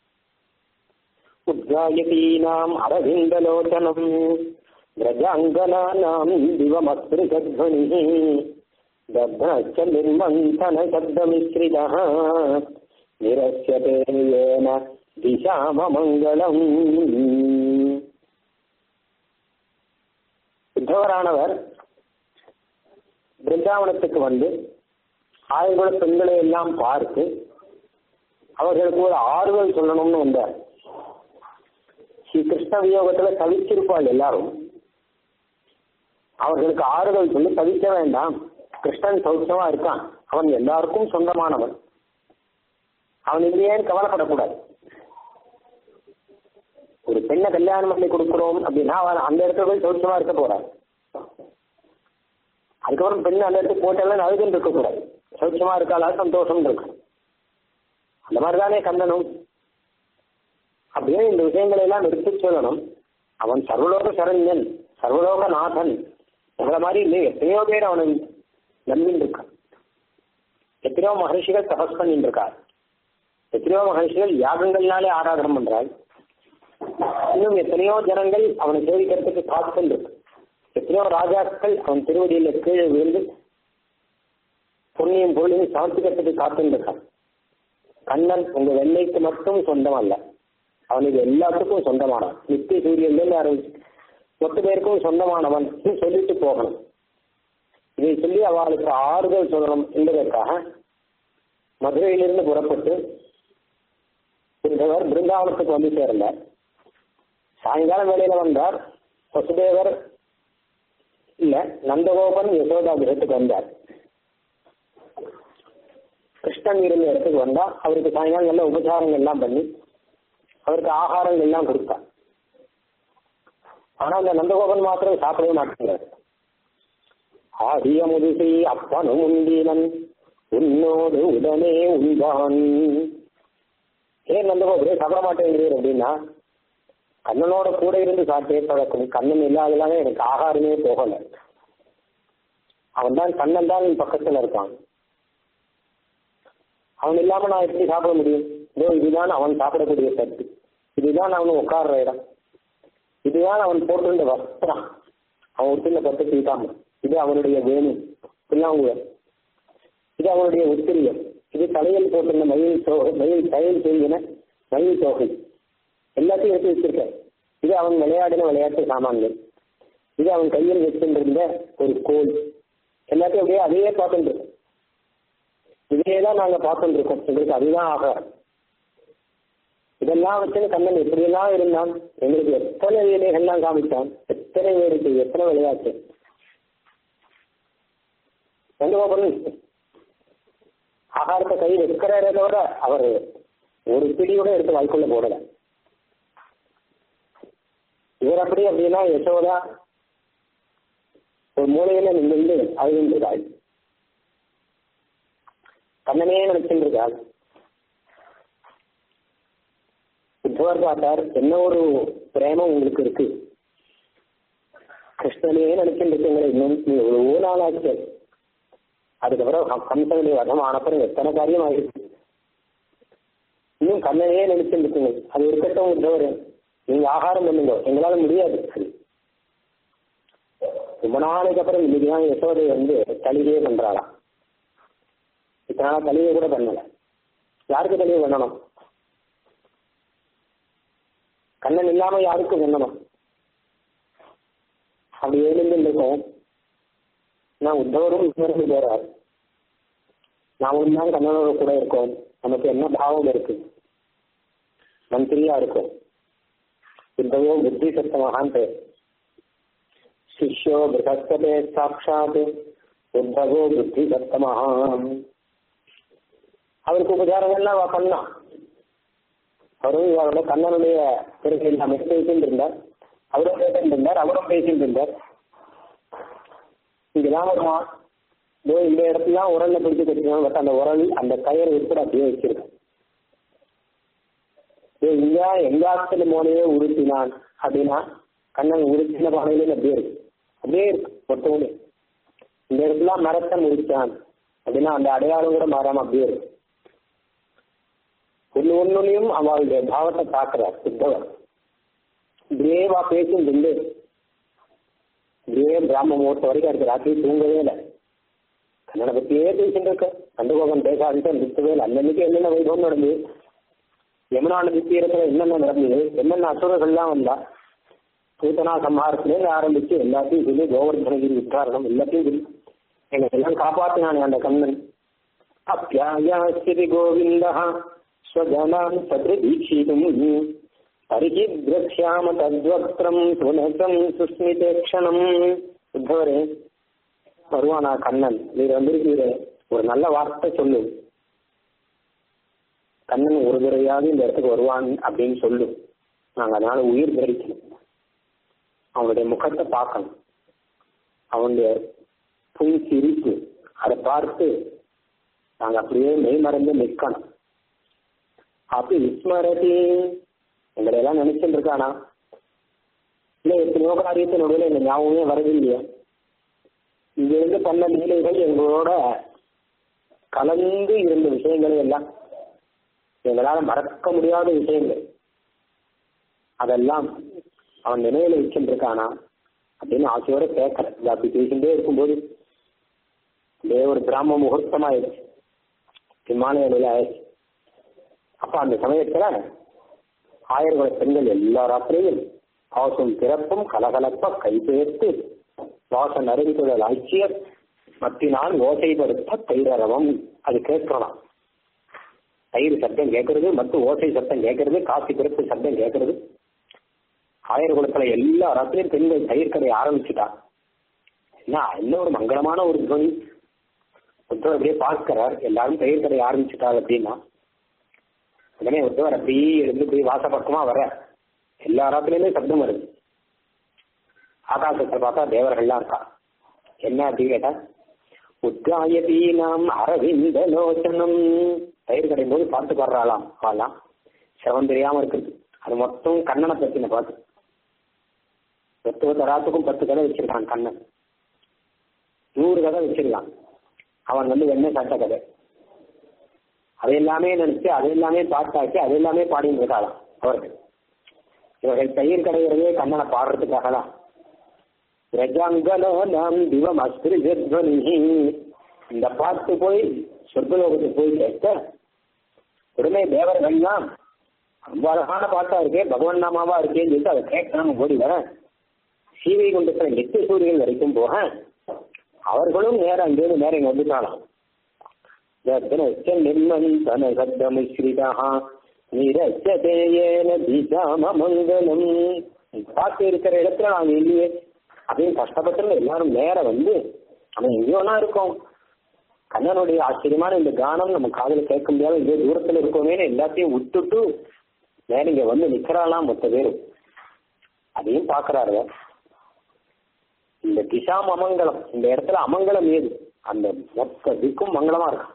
உத்ராயதீனாம் அரவிந்தலோச்சனம் व्रजाङ्गनानाम् दिवमस्पृशध्वनिः दभ्रश्च निर्मन्थनशब्दमिश्रितः निरस्यते येन दिशाममङ्गलम् உத்தவரானவர் பிருந்தாவனத்துக்கு வந்து ஆயுர்குல பெண்களை எல்லாம் பார்த்து அவர்களுக்கு ஒரு ஆறுதல் சொல்லணும்னு வந்தார் ஸ்ரீ கிருஷ்ண வியோகத்துல தவிச்சிருப்பாள் எல்லாரும் அவர்களுக்கு ஆறுதல் சொல்லி தவிக்க வேண்டாம் கிருஷ்ணன் சௌக்கியமா இருக்கான் அவன் எல்லாருக்கும் சொந்தமானவன் அவன் இல்லையேன்னு கவலைப்படக்கூடாது ஒரு பெண்ணை கல்யாணம் பண்ணி கொடுக்கிறோம் அப்படின்னா அவன் அந்த இடத்துல போய் சௌக்கியமா இருக்க போறான் அதுக்கப்புறம் பெண்ணு அந்த இடத்துக்கு போட்டாலும் அழுதுன்னு இருக்கக்கூடாது சௌக்கியமா இருக்காளா சந்தோஷம் இருக்கு அந்த மாதிரிதானே கந்தனும் அப்படியே இந்த விஷயங்களை எல்லாம் எடுத்து சொல்லணும் அவன் சர்வலோக சரண்யன் சர்வலோக நாதன் உங்களை மாதிரி இல்லை எத்தனையோ பேர் அவனை நம்பின்னு இருக்கான் எத்தனையோ மகர்ஷிகள் தபஸ் பண்ணிட்டு இருக்கார் எத்தனையோ மகர்ஷிகள் யாகங்கள்னாலே ஆராதனம் பண்றாள் இன்னும் எத்தனையோ ஜனங்கள் அவனை சேவிக்கிறதுக்கு காத்துன்னு இருக்கு எத்தனையோ ராஜாக்கள் அவன் திருவடியில கீழே விழுந்து பொன்னியும் பொருளையும் சமர்ப்பிக்கிறதுக்கு காத்துன்னு இருக்கான் கண்ணன் உங்க வெள்ளைக்கு மட்டும் சொந்தம் அல்ல அவனுக்கு எல்லாத்துக்கும் சொந்தமானவன் நித்திய சூரியன் ஆரம்பிச்சு மொத்த பேருக்கும் சொந்தமானவன் சொல்லிட்டு போகணும் இதை சொல்லி அவளுக்கு ஆறுதல் சொல்லணும் என்பதற்காக மதுரையிலிருந்து புறப்பட்டு இருந்தவர் பிருந்தாவனத்துக்கு வந்து சேர்ந்தார் சாயங்காலம் வேலையில வந்தார் வசுதேவர் இல்ல நந்தகோபன் யசோதா கிரகத்துக்கு வந்தார் கிருஷ்ணன் இருந்த இடத்துக்கு வந்தா அவருக்கு சாயங்காலம் நல்ல உபச்சாரங்கள் எல்லாம் பண்ணி அவருக்கு ஆகாரங்கள் எல்லாம் கொடுத்தார் ஆனா அந்த நந்தகோபன் மாத்திரம் சாப்பிடவே மாட்டேங்கிறார் ஆடிய முதுசை அப்பனும் உண்டீனன் உன்னோடு உடனே உண்பான் ஏன் நந்தகோபுரே சாப்பிட மாட்டேங்கிறீர் அப்படின்னா கண்ணனோட கூட இருந்து சாப்பிட்டே பழக்கம் கண்ணன் இல்லாதனால எனக்கு ஆகாரமே போகல அவன் தான் கண்ணன் தான் என் பக்கத்துல இருக்கான் அவன் இல்லாம நான் எப்படி சாப்பிட முடியும் இதோ இதுதான் அவன் சாப்பிடக்கூடிய தட்டு இதுதான் அவன் உட்கார்ற இடம் இதுதான் அவன் போட்டிருந்த வஸ்திரம் அவன் ஒருத்தில பட்டு தீட்டாம இது அவனுடைய வேணு புல்லாங்குழல் இது அவனுடைய உத்திரியம் இது தலையில் போட்டிருந்த மயில் தோகை மயில் தையல் செய்கின மயில் தோகை எல்லாத்தையும் எடுத்து வச்சிருக்க இது அவன் விளையாடின விளையாட்டு சாமான்கள் இது அவன் கையில் வச்சிருந்த ஒரு கோல் எல்லாத்தையும் அப்படியே அதையே பார்த்துட்டு இருக்கோம் இதையே தான் நாங்க பார்த்துட்டு இருக்கோம் எங்களுக்கு அதுதான் ஆகாரம் இதெல்லாம் வச்சு கண்ணன் எப்படியெல்லாம் இருந்தான் எங்களுக்கு எத்தனை வேலைகள்லாம் காமித்தான் எத்தனை வேடிக்கை எத்தனை விளையாட்டு கண்டிப்பா பண்ணுங்க ஆகாரத்தை கை வைக்கிறத தவிர அவர் ஒரு பிடியோட எடுத்து வாய்க்குள்ள போடல இவர் அப்படி அப்படின்னா யசோதா ஒரு மூலையில நின்று அழுகின்றாள் கண்ணனே நினைச்சிருக்காள் உத்தவர் பார்த்தார் என்ன ஒரு பிரேமம் உங்களுக்கு இருக்கு கிருஷ்ணனே நினைச்சிருக்கீங்களே இன்னும் நீ எவ்வளவோ நாள் ஆச்சு அதுக்கப்புறம் கம்சனுடைய வதம் ஆனப்புறம் எத்தனை காரியம் ஆயிடுச்சு இன்னும் கண்ணனையே நினைச்சிருக்கீங்க அது இருக்கட்டும் உத்தவர் நீங்க ஆகாரம் பண்ணுங்க எங்களால முடியாது ரொம்ப நாளைக்கு அப்புறம் இன்னைக்குதான் யசோதை வந்து தலிகையே பண்றாளாம் இத்தனை நாள் தலிகை கூட பண்ணல யாருக்கு தலிகை பண்ணணும் கண்ணன் இல்லாம யாருக்கு பண்ணணும் அப்படி எழுந்து இருக்கும் நான் உத்தவரும் உத்தவரும் போறார் நாமும் தான் கண்ணனோட கூட இருக்கோம் நமக்கு என்ன பாவம் இருக்கு மந்திரியா இருக்கும் உத்தவோ புத்தி சத்தமகான் பேர் சிஷ்யோ பிரகஸ்பதே சாட்சாத் உத்தவோ புத்தி சத்தமகான் அவருக்கு உபச்சாரங்கள்லாம் அவ பண்ணான் அவரும் இவரோட கண்ணனுடைய பிறகு எல்லாமே பேசிட்டு இருந்தார் அவரும் பேசிட்டு இருந்தார் அவரும் பேசிட்டு இருந்தார் இங்கதான் வருவான் இதோ இந்த இடத்துல தான் உரல்ல பிடிச்சு கட்டிக்கணும் பட் அந்த உரல் அந்த கயிறு உட்பட அப்படியே வச்சிருக்கேன் இங்க எங்காத்துல மோனையே உருட்டினான் அப்படின்னா கண்ணன் உருட்டின பானையில அப்படியே இருக்கு அப்படியே இருக்கு மொத்தமே இந்த இடத்துல மரத்தை முடிச்சான் அப்படின்னா அந்த அடையாளம் கூட மாறாம அப்படியே இருக்கு ஒன்னு ஒன்னுலையும் அவளுடைய பாவத்தை பார்க்கிறார் புத்தவர் இப்படியே வா பேசும் இருந்து இப்படியே பிராம முகூர்த்தம் வரைக்கும் அடுத்த ராத்திரி தூங்கவே இல்லை கன்னட பத்தியே பேசிட்டு இருக்க கண்டுகோபம் பேசாதிட்டு நிறுத்தவே இல்லை அன்னன்னைக்கு என்னென்ன வைபவம் நடந்தது யமுனா நதி தீரத்துல என்னென்ன நடந்தது என்னென்ன அசுரர்கள்லாம் வந்தா பூத்தனா சம்ஹாரத்திலேருந்து ஆரம்பிச்சு எல்லாத்தையும் சொல்லி கோவர்தனகிரி உத்தாரணம் எல்லாத்தையும் சொல்லி எங்க எல்லாம் காப்பாத்தினானே அந்த கண்ணன் அப்பியாயாஸ்தி கோவிந்தா ஸ்வஜனான் சத்ரு தீட்சிதும் தரிகி திரக்ஷாம தத்வக்திரம் சுனகம் சுஸ்மிதேக்ஷணம் உத்தவரே வருவானா கண்ணன் நீர் வந்திருக்கீரே ஒரு நல்ல வார்த்தை சொல்லு கண்ணன் ஒரு தடவையாவது இந்த இடத்துக்கு வருவான் அப்படின்னு சொல்லு நாங்க அதனால உயிர் தரிக்கணும் அவனுடைய முகத்தை பார்க்கணும் அவனுடைய புன் சிரிப்பு அதை பார்த்து நாங்க அப்படியே மெய் மறந்து நிற்கணும் அப்படி விஸ்மரதி எங்களை எல்லாம் நினைச்சுட்டு இருக்கானா இல்ல எத்தனையோ காரியத்தை நடுவில் எங்க ஞாபகமே வரது இல்லையா இங்க இருந்து பண்ண லீலைகள் எங்களோட கலந்து இருந்த விஷயங்கள் எல்லாம் எங்களால மறக்க முடியாத விஷயங்கள் அதெல்லாம் அவன் நினைவுல வச்சுட்டு இருக்கானா அப்படின்னு ஆசையோட கேட்கல இது அப்படி பேசிட்டே இருக்கும்போது அப்படியே ஒரு பிராம முகூர்த்தம் ஆயிடுச்சு விமான நிலையில ஆயிடுச்சு அப்ப அந்த சமயத்துல ஆயிரகுல பெண்கள் எல்லா ராத்திரியும் பாசும் பிறப்பும் கலகலப்ப கைபெயர்த்து வாச நறுவிக்குழல் ஐக்கியர் மத்தினால் ஓசைப்படுத்த தைரரவம் அது கேட்கலாம் தயிர் சத்தம் கேட்கறது மத்து ஓசை சத்தம் கேட்கறது காசி பிறப்பு சத்தம் கேட்கறது ஆயிரகுலத்துல எல்லா ராத்திரியும் பெண்கள் தயிர் கடையை ஆரம்பிச்சுட்டா என்ன என்ன ஒரு மங்களமான ஒரு துவனி உத்தவர் அப்படியே பார்க்கிறார் எல்லாரும் தயிர் கடையை ஆரம்பிச்சுட்டாள் அப்படின்னா உடனே உத்தவர் அப்படியே எழுந்து போய் வாசப்பக்கமா வர எல்லா ராத்திரியுமே சப்தம் வருது ஆகாசத்தை பார்த்தா தேவர்கள்லாம் இருக்கா என்ன அப்படின்னு கேட்டா உத்காயதீனாம் அரவிந்த லோச்சனம் தயிர் கடையும் போது பாட்டு பாடுறாளாம் ஆலாம் சிரமம் தெரியாம இருக்குது அது மொத்தம் கண்ணனை பத்தின பாட்டு பத்து பத்து ராத்துக்கும் பத்து கதை வச்சிருக்கான் கண்ணன் நூறு கதை வச்சிருக்கான் அவன் வந்து வெண்ணெய் சாட்ட கதை அது எல்லாமே நினைச்சு அது எல்லாமே பாட்டாக்கி அது எல்லாமே பாடிட்டு இருக்காளாம் அவர்கள் இவர்கள் தயிர் கடைகிறதே கண்ணனை பாடுறதுக்காக தான் ரஜாங்கலோலம் திவம் அஸ்திரிஜத்வனி இந்த பாட்டு போய் சொர்க்கலோகத்துக்கு போய் கேட்க உடனே தேவர்கள்லாம் ரொம்ப அழகான பாட்டா இருக்கே பகவான் நாமாவா இருக்கேன்னு சொல்லிட்டு அதை கேட்காம ஓடி வர சீவை கொண்டு நித்திய சூரியன் வரைக்கும் போக அவர்களும் நேரம் அங்கேருந்து நேரம் இங்க வந்துட்டாலாம் நிர்மந்தன சப்தமிஸ்ரிதா நிரச்சதேயேன தீசாம மங்களம் பாட்டு இருக்கிற இடத்துல நாங்க இல்லையே அப்படின்னு கஷ்டப்பட்டு எல்லாரும் நேரம் வந்து அவன் எங்கேயோனா இருக்கோம் கண்ணனுடைய ஆச்சரியமான இந்த கானம் நம்ம காதல கேட்க முடியாத இதே தூரத்துல இருக்கோமேனு எல்லாத்தையும் விட்டுட்டு நேரம் இங்க வந்து நிக்கிறாளாம் மொத்த பேரும் அதையும் பாக்குறாரு இந்த திசாம் அமங்கலம் இந்த இடத்துல அமங்கலம் ஏது அந்த மொத்த திக்கும் மங்களமா இருக்கும்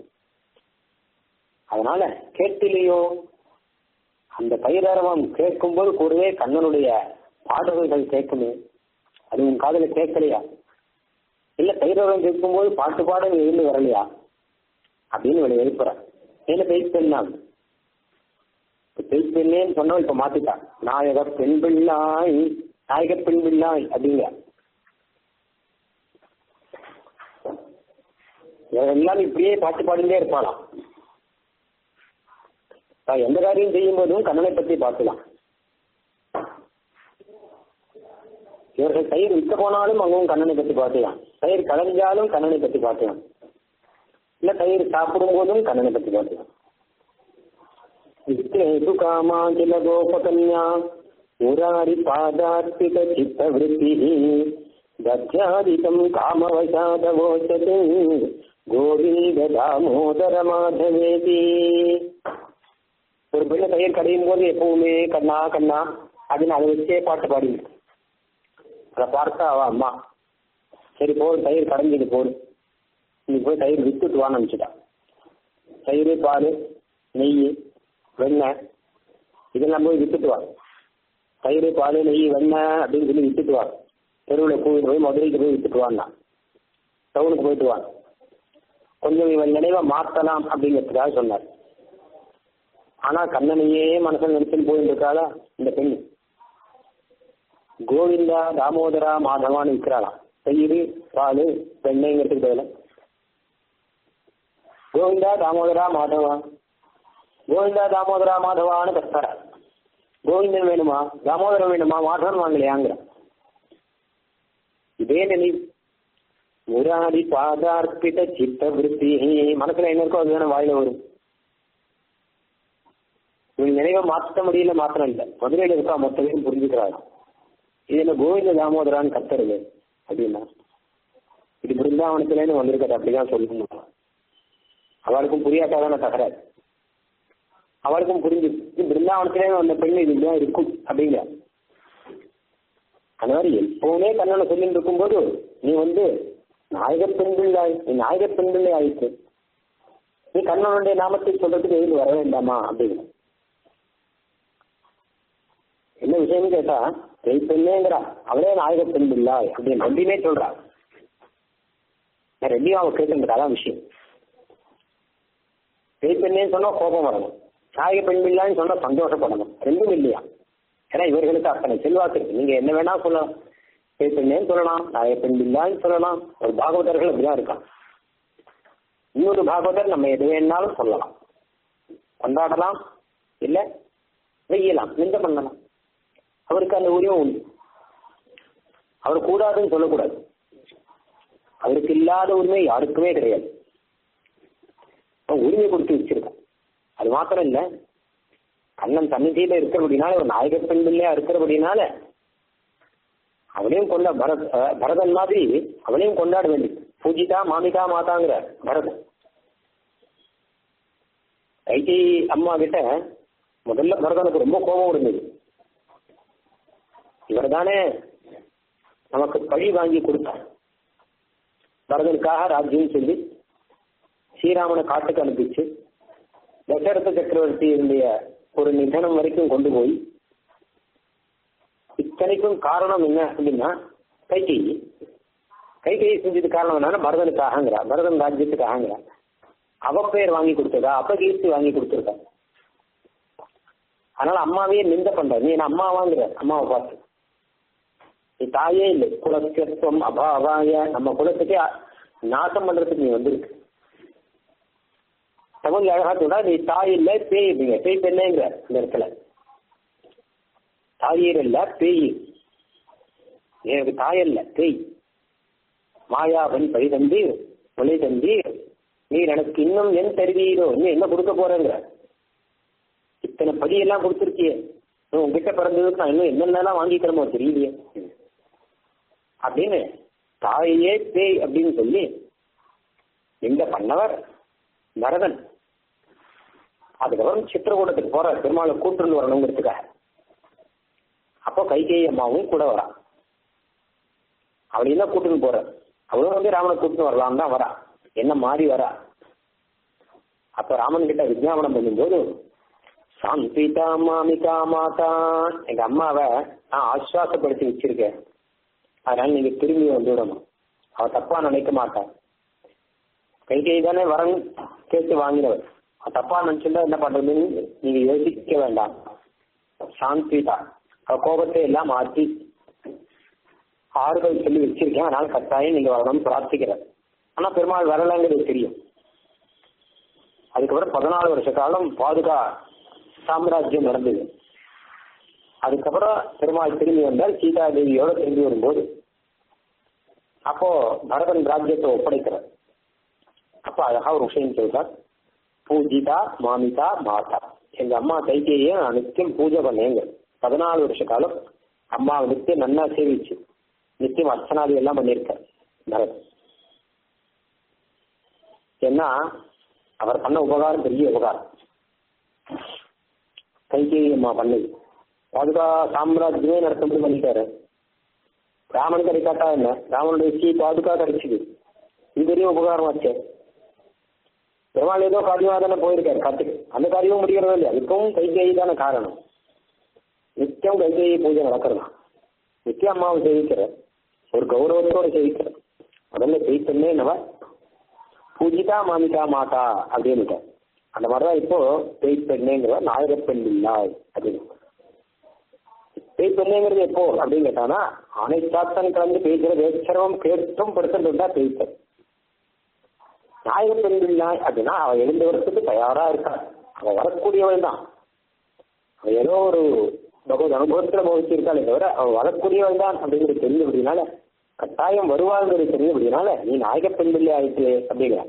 அதனால கேட்டிலையோ அந்த பயிரவம் கேட்கும்போது கூடவே கண்ணனுடைய பாடல்கள் கேட்குமே அது உன் காதல கேட்கலையா இல்ல பயிரவம் கேட்கும்போது பாட்டு பாட எழுந்து வரலையா அப்படின்னு இவளை எழுப்புறான் என்ன பெய் பெண்ணாம் பெய் பெண்ணேன்னு சொன்னோம் இப்ப மாத்திட்டான் நாயக பெண் பிள்ளாய் நாயக பெண் பிள்ளாய் அப்படிங்க எல்லாம் இப்படியே பாட்டு பாடிட்டே இருப்பாளாம் எந்த காரியம் செய்யும் போதும் கண்ணனை பத்தி பார்க்கலாம் இவர்கள் தயிர் விற்க போனாலும் அங்கும் கண்ணனை பத்தி பார்க்கலாம் தயிர் கலைஞ்சாலும் கண்ணனை பத்தி பார்க்கலாம் இல்ல தயிர் சாப்பிடும் போதும் கண்ணனை பத்தி பார்க்கலாம் வித்தேது காமாகில கோபகன்யா முராரி பாதார்த்திக சித்த விருத்தி தத்யாதிகம் காமவசாதவோச்சது கோவிந்த தாமோதர மாதவேதி ஒரு பெண்ணை தயிர் கடையும் போது எப்பவுமே கண்ணா கண்ணா அப்படின்னு அதை வச்சே பாட்டு பாடி அதை பார்த்தா அவ அம்மா சரி போடு தயிர் கடைஞ்சிட்டு போடு நீ போய் தயிர் வித்துட்டு வான்னு அனுப்பிச்சிட்டா தயிர் பால் நெய் வெண்ணெய் இதெல்லாம் போய் வித்துட்டு வா தயிர் பால் நெய் வெண்ணெய் அப்படின்னு சொல்லி வித்துட்டு வா தெருவில் போயிட்டு போய் மதுரைக்கு போய் வித்துட்டு வான்னா டவுனுக்கு போயிட்டு வா கொஞ்சம் இவன் நினைவை மாற்றலாம் அப்படிங்கிறதுக்காக சொன்னார் ஆனா கண்ணனையே மனசில் நினைச்சுன்னு போயிட்டு இருக்காளா இந்த பெண் கோவிந்தா தாமோதரா மாதவான்னு விற்கிறாளாம் தயிர் பால் வெண்ணெய்ங்கிறதுக்கு பதில கோவிந்தா தாமோதரா மாதவா கோவிந்தா தாமோதரா மாதவான்னு கத்துறா கோவிந்தன் வேணுமா தாமோதரம் வேணுமா மாதவன் வாங்கலையாங்கிற இதே நிலை முராரி பாதார்ப்பித சித்த விருத்தி மனசுல என்ன இருக்கோ அது தானே வாயில வரும் இவங்க நினைவை மாற்ற முடியல மாத்திரம் இல்லை மதுரையில இருக்கா மொத்த பேரும் புரிஞ்சுக்கிறாங்க இது என்ன கோவிந்த தாமோதரான்னு கத்துறது அப்படின்னா இது பிருந்தாவனத்துலேருந்து வந்திருக்காரு அப்படிதான் சொல்லணும் அவளுக்கும் புரியாட்டாதான தகராறு அவளுக்கும் புரிஞ்சு இது பிருந்தாவனத்திலேருந்து வந்த பெண் இதுதான் இருக்கும் அப்படிங்கிற அந்த மாதிரி எப்பவுமே கண்ணனை சொல்லிட்டு இருக்கும்போது நீ வந்து நாயக பெண்பிள்ளாய் நீ நாயக பெண்பிள்ளை ஆயிற்று நீ கண்ணனுடைய நாமத்தை சொல்றதுக்கு எதுக்கு வர வேண்டாமா அப்படிங்கிற என்ன விஷயம்னு கேட்டா பெண் பெண்ணேங்கிறா அவளே நாயக பெண் பிள்ளாய் அப்படின்னு ரெண்டுமே சொல்றா நான் ரெண்டையும் அவன் கேட்டுங்கிறா அதான் விஷயம் பெண் பெண்ணேன்னு சொன்னா கோபம் வரணும் நாயக பெண் பிள்ளான்னு சொன்னா சந்தோஷப்படணும் ரெண்டும் இல்லையா ஏன்னா இவர்களுக்கு அத்தனை செல்வாக்கு இருக்கு நீங்க என்ன வேணா சொல்லலாம் பெண் பெண்ணேன்னு சொல்லலாம் நாயக பெண் பிள்ளான்னு சொல்லலாம் ஒரு பாகவதர்கள் அப்படிதான் இருக்கான் இன்னொரு பாகவதர் நம்ம எது வேணாலும் சொல்லலாம் கொண்டாடலாம் இல்ல வெய்யலாம் நிந்த பண்ணலாம் அவருக்கு அந்த உரிமை உண்டு அவர் கூடாதுன்னு சொல்லக்கூடாது அவருக்கு இல்லாத உரிமை யாருக்குமே கிடையாது அவன் உரிமை கொடுத்து வச்சிருக்கான் அது மாத்திரம் இல்ல கண்ணன் சன்னிதியில இருக்கிறபடினால ஒரு நாயக பெண் பிள்ளையா இருக்கிறபடினால அவனையும் கொண்ட பரத் பரதன் மாதிரி அவனையும் கொண்டாட வேண்டியது பூஜிதா மாமிகா மாதாங்கிற பரதன் ஐடி அம்மா கிட்ட முதல்ல பரதனுக்கு ரொம்ப கோபம் இருந்தது இவர் தானே நமக்கு பழி வாங்கி கொடுத்தார் பரதனுக்காக ராஜ்யம் சொல்லி ஸ்ரீராமனை காட்டுக்கு அனுப்பிச்சு தசரத சக்கரவர்த்தியினுடைய ஒரு நிதனம் வரைக்கும் கொண்டு போய் இத்தனைக்கும் காரணம் என்ன அப்படின்னா கைகை கைகையை செஞ்சது காரணம் என்னன்னா பரதனுக்காகங்கிறா பரதன் ராஜ்யத்துக்காகங்கிறா அவ பேர் வாங்கி கொடுத்ததா அப்ப கீர்த்தி வாங்கி கொடுத்துருக்கா அதனால அம்மாவையே நிந்த பண்ற நீ என்ன அம்மாவாங்கிற அம்மாவை பார்த்து நீ தாயே இல்லை குலத்தியத்துவம் அபாவாய நம்ம குலத்துக்கே நாசம் பண்றதுக்கு நீ வந்திருக்கு தமிழ் அழகா சொல்றா நீ தாய் இல்ல பேய் இல்லைங்க பேய் பெண்ணேங்கிற இந்த இடத்துல தாயீர் இல்ல பேய் எனக்கு தாயல்ல பேய் மாயாவன் பழி தந்தீர் மொழி தந்தீர் நீர் எனக்கு இன்னும் என் தருவீரோ இன்னும் என்ன கொடுக்க போறேங்கிற இத்தனை படியெல்லாம் கொடுத்துருக்கியே உங்ககிட்ட பிறந்ததுக்கு நான் இன்னும் என்னென்னலாம் வாங்கிக்கிறமோ தெரியலையே அப்படின்னு தாயே பேய் அப்படின்னு சொல்லி இந்த பண்ணவர் பரதன் அதுக்கப்புறம் சித்திரகூடத்துக்கு போற பெருமாளை கூட்டுன்னு வரணுங்கிறதுக்காக அப்போ கைகேயி அம்மாவும் கூட வரா அவளையும் தான் கூட்டுன்னு போற அவளும் வந்து ராமனை கூட்டுன்னு வரலாம் தான் வரா என்ன மாறி வரா அப்ப ராமன் கிட்ட விஜயாபனம் பண்ணும்போது சாந்திதா மாமிகா மாதா எங்க அம்மாவை நான் ஆஸ்வாசப்படுத்தி வச்சிருக்கேன் அதனால நீங்க திரும்பி வந்துவிடணும் அவ தப்பா நினைக்க மாட்டா கைகை தானே வரன் கேட்டு வாங்கினவர் அவ தப்பா நினைச்சிருந்தா என்ன பண்றதுன்னு நீங்க யோசிக்க வேண்டாம் சாந்திதா அவ கோபத்தை எல்லாம் மாற்றி ஆறுதல் சொல்லி வச்சிருக்கேன் அதனால கட்டாயம் நீங்க வரணும்னு பிரார்த்திக்கிறேன் ஆனா பெருமாள் வரலங்கிறது தெரியும் அதுக்கப்புறம் பதினாலு வருஷ காலம் பாதுகா சாம்ராஜ்யம் நடந்தது அதுக்கப்புறம் பெருமாள் திரும்பி வந்தால் சீதா தேவியோட திரும்பி வரும்போது அப்போ பரதன் ராஜ்யத்தை ஒப்படைக்கிறார் அப்போ அழகா ஒரு விஷயம் சொல்றார் பூஜிதா மாமிதா மாதா எங்க அம்மா கைகேயே நான் நித்தியம் பூஜை பண்ணேங்க பதினாலு வருஷ காலம் அம்மா நித்தியம் நன்னா சேவிச்சு நித்தியம் அர்ச்சனாதி எல்லாம் பண்ணியிருக்கார் பரத் ஏன்னா அவர் பண்ண உபகாரம் பெரிய உபகாரம் கைகேயி அம்மா பண்ணது பாதுகா சாம்ராஜ்யமே நடத்தும்படி பண்ணிட்டாரு ராமன் கிடைக்காட்டா என்ன ராமனுடைய ஸ்ரீ பாதுகா கிடைச்சது இது பெரிய உபகாரம் ஆச்சு பெருமாள் ஏதோ காரியமா தானே போயிருக்காரு காட்டுக்கு அந்த காரியமும் முடிகிறதோ இல்லையா அதுக்கும் கைகேயி தானே காரணம் நித்தியம் கைகேயி பூஜை நடக்கிறதா நித்தியம் அம்மாவை சேவிக்கிற ஒரு கௌரவத்தோட சேவிக்கிற முதல்ல செய்தன்னே என்னவா பூஜிதா மாமிகா மாதா அப்படின்னு அந்த மாதிரிதான் இப்போ பேய் பெண்ணேங்கிற நாயகப்பெண் இல்லாய் அப்படின்னு பேய் பெண்ணுங்கிறது எப்போ அப்படின்னு கேட்டானா அனைத்தாத்தன் கலந்து பேசுற வேச்சரவம் கேட்டும் படுத்துட்டு பேய் பெண் நாயக பெண் இல்லாய் அப்படின்னா அவ எழுந்து வரத்துக்கு தயாரா இருக்கா அவ வரக்கூடியவள் தான் அவ ஏதோ ஒரு பகவத் அனுபவத்துல போதிச்சிருக்காளே தவிர அவ வரக்கூடியவள் தான் அப்படிங்கிறது தெரிஞ்ச அப்படின்னால கட்டாயம் வருவாங்கிறது தெரிஞ்ச அப்படின்னால நீ நாயக பெண் பிள்ளை ஆயிட்டு அப்படிங்கிற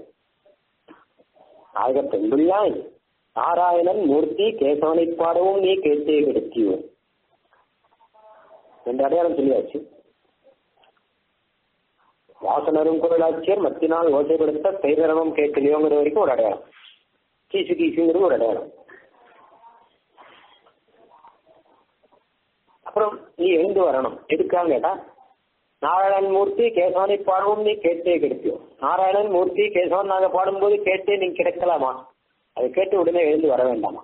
நாயக பெண் பிள்ளாய் நாராயணன் மூர்த்தி கேசவனை பாடவும் நீ கேட்டே கிடைக்கியோ ரெண்டு அடையாளம் சொல்லியாச்சு வாசனரும் குரலாட்சியர் மத்தினால் ஓசைப்படுத்த தைரவம் கேட்கலையோங்கிற வரைக்கும் ஒரு அடையாளம் கீசு கீசுங்கிறது ஒரு அடையாளம் அப்புறம் நீ எழுந்து வரணும் எதுக்காக கேட்டா நாராயணன் மூர்த்தி கேசவனை பாடவும் நீ கேட்டே கிடைக்கும் நாராயணன் மூர்த்தி கேசவன் நாங்க பாடும்போது கேட்டே நீ கிடைக்கலாமா அதை கேட்டு உடனே எழுந்து வர வேண்டாமா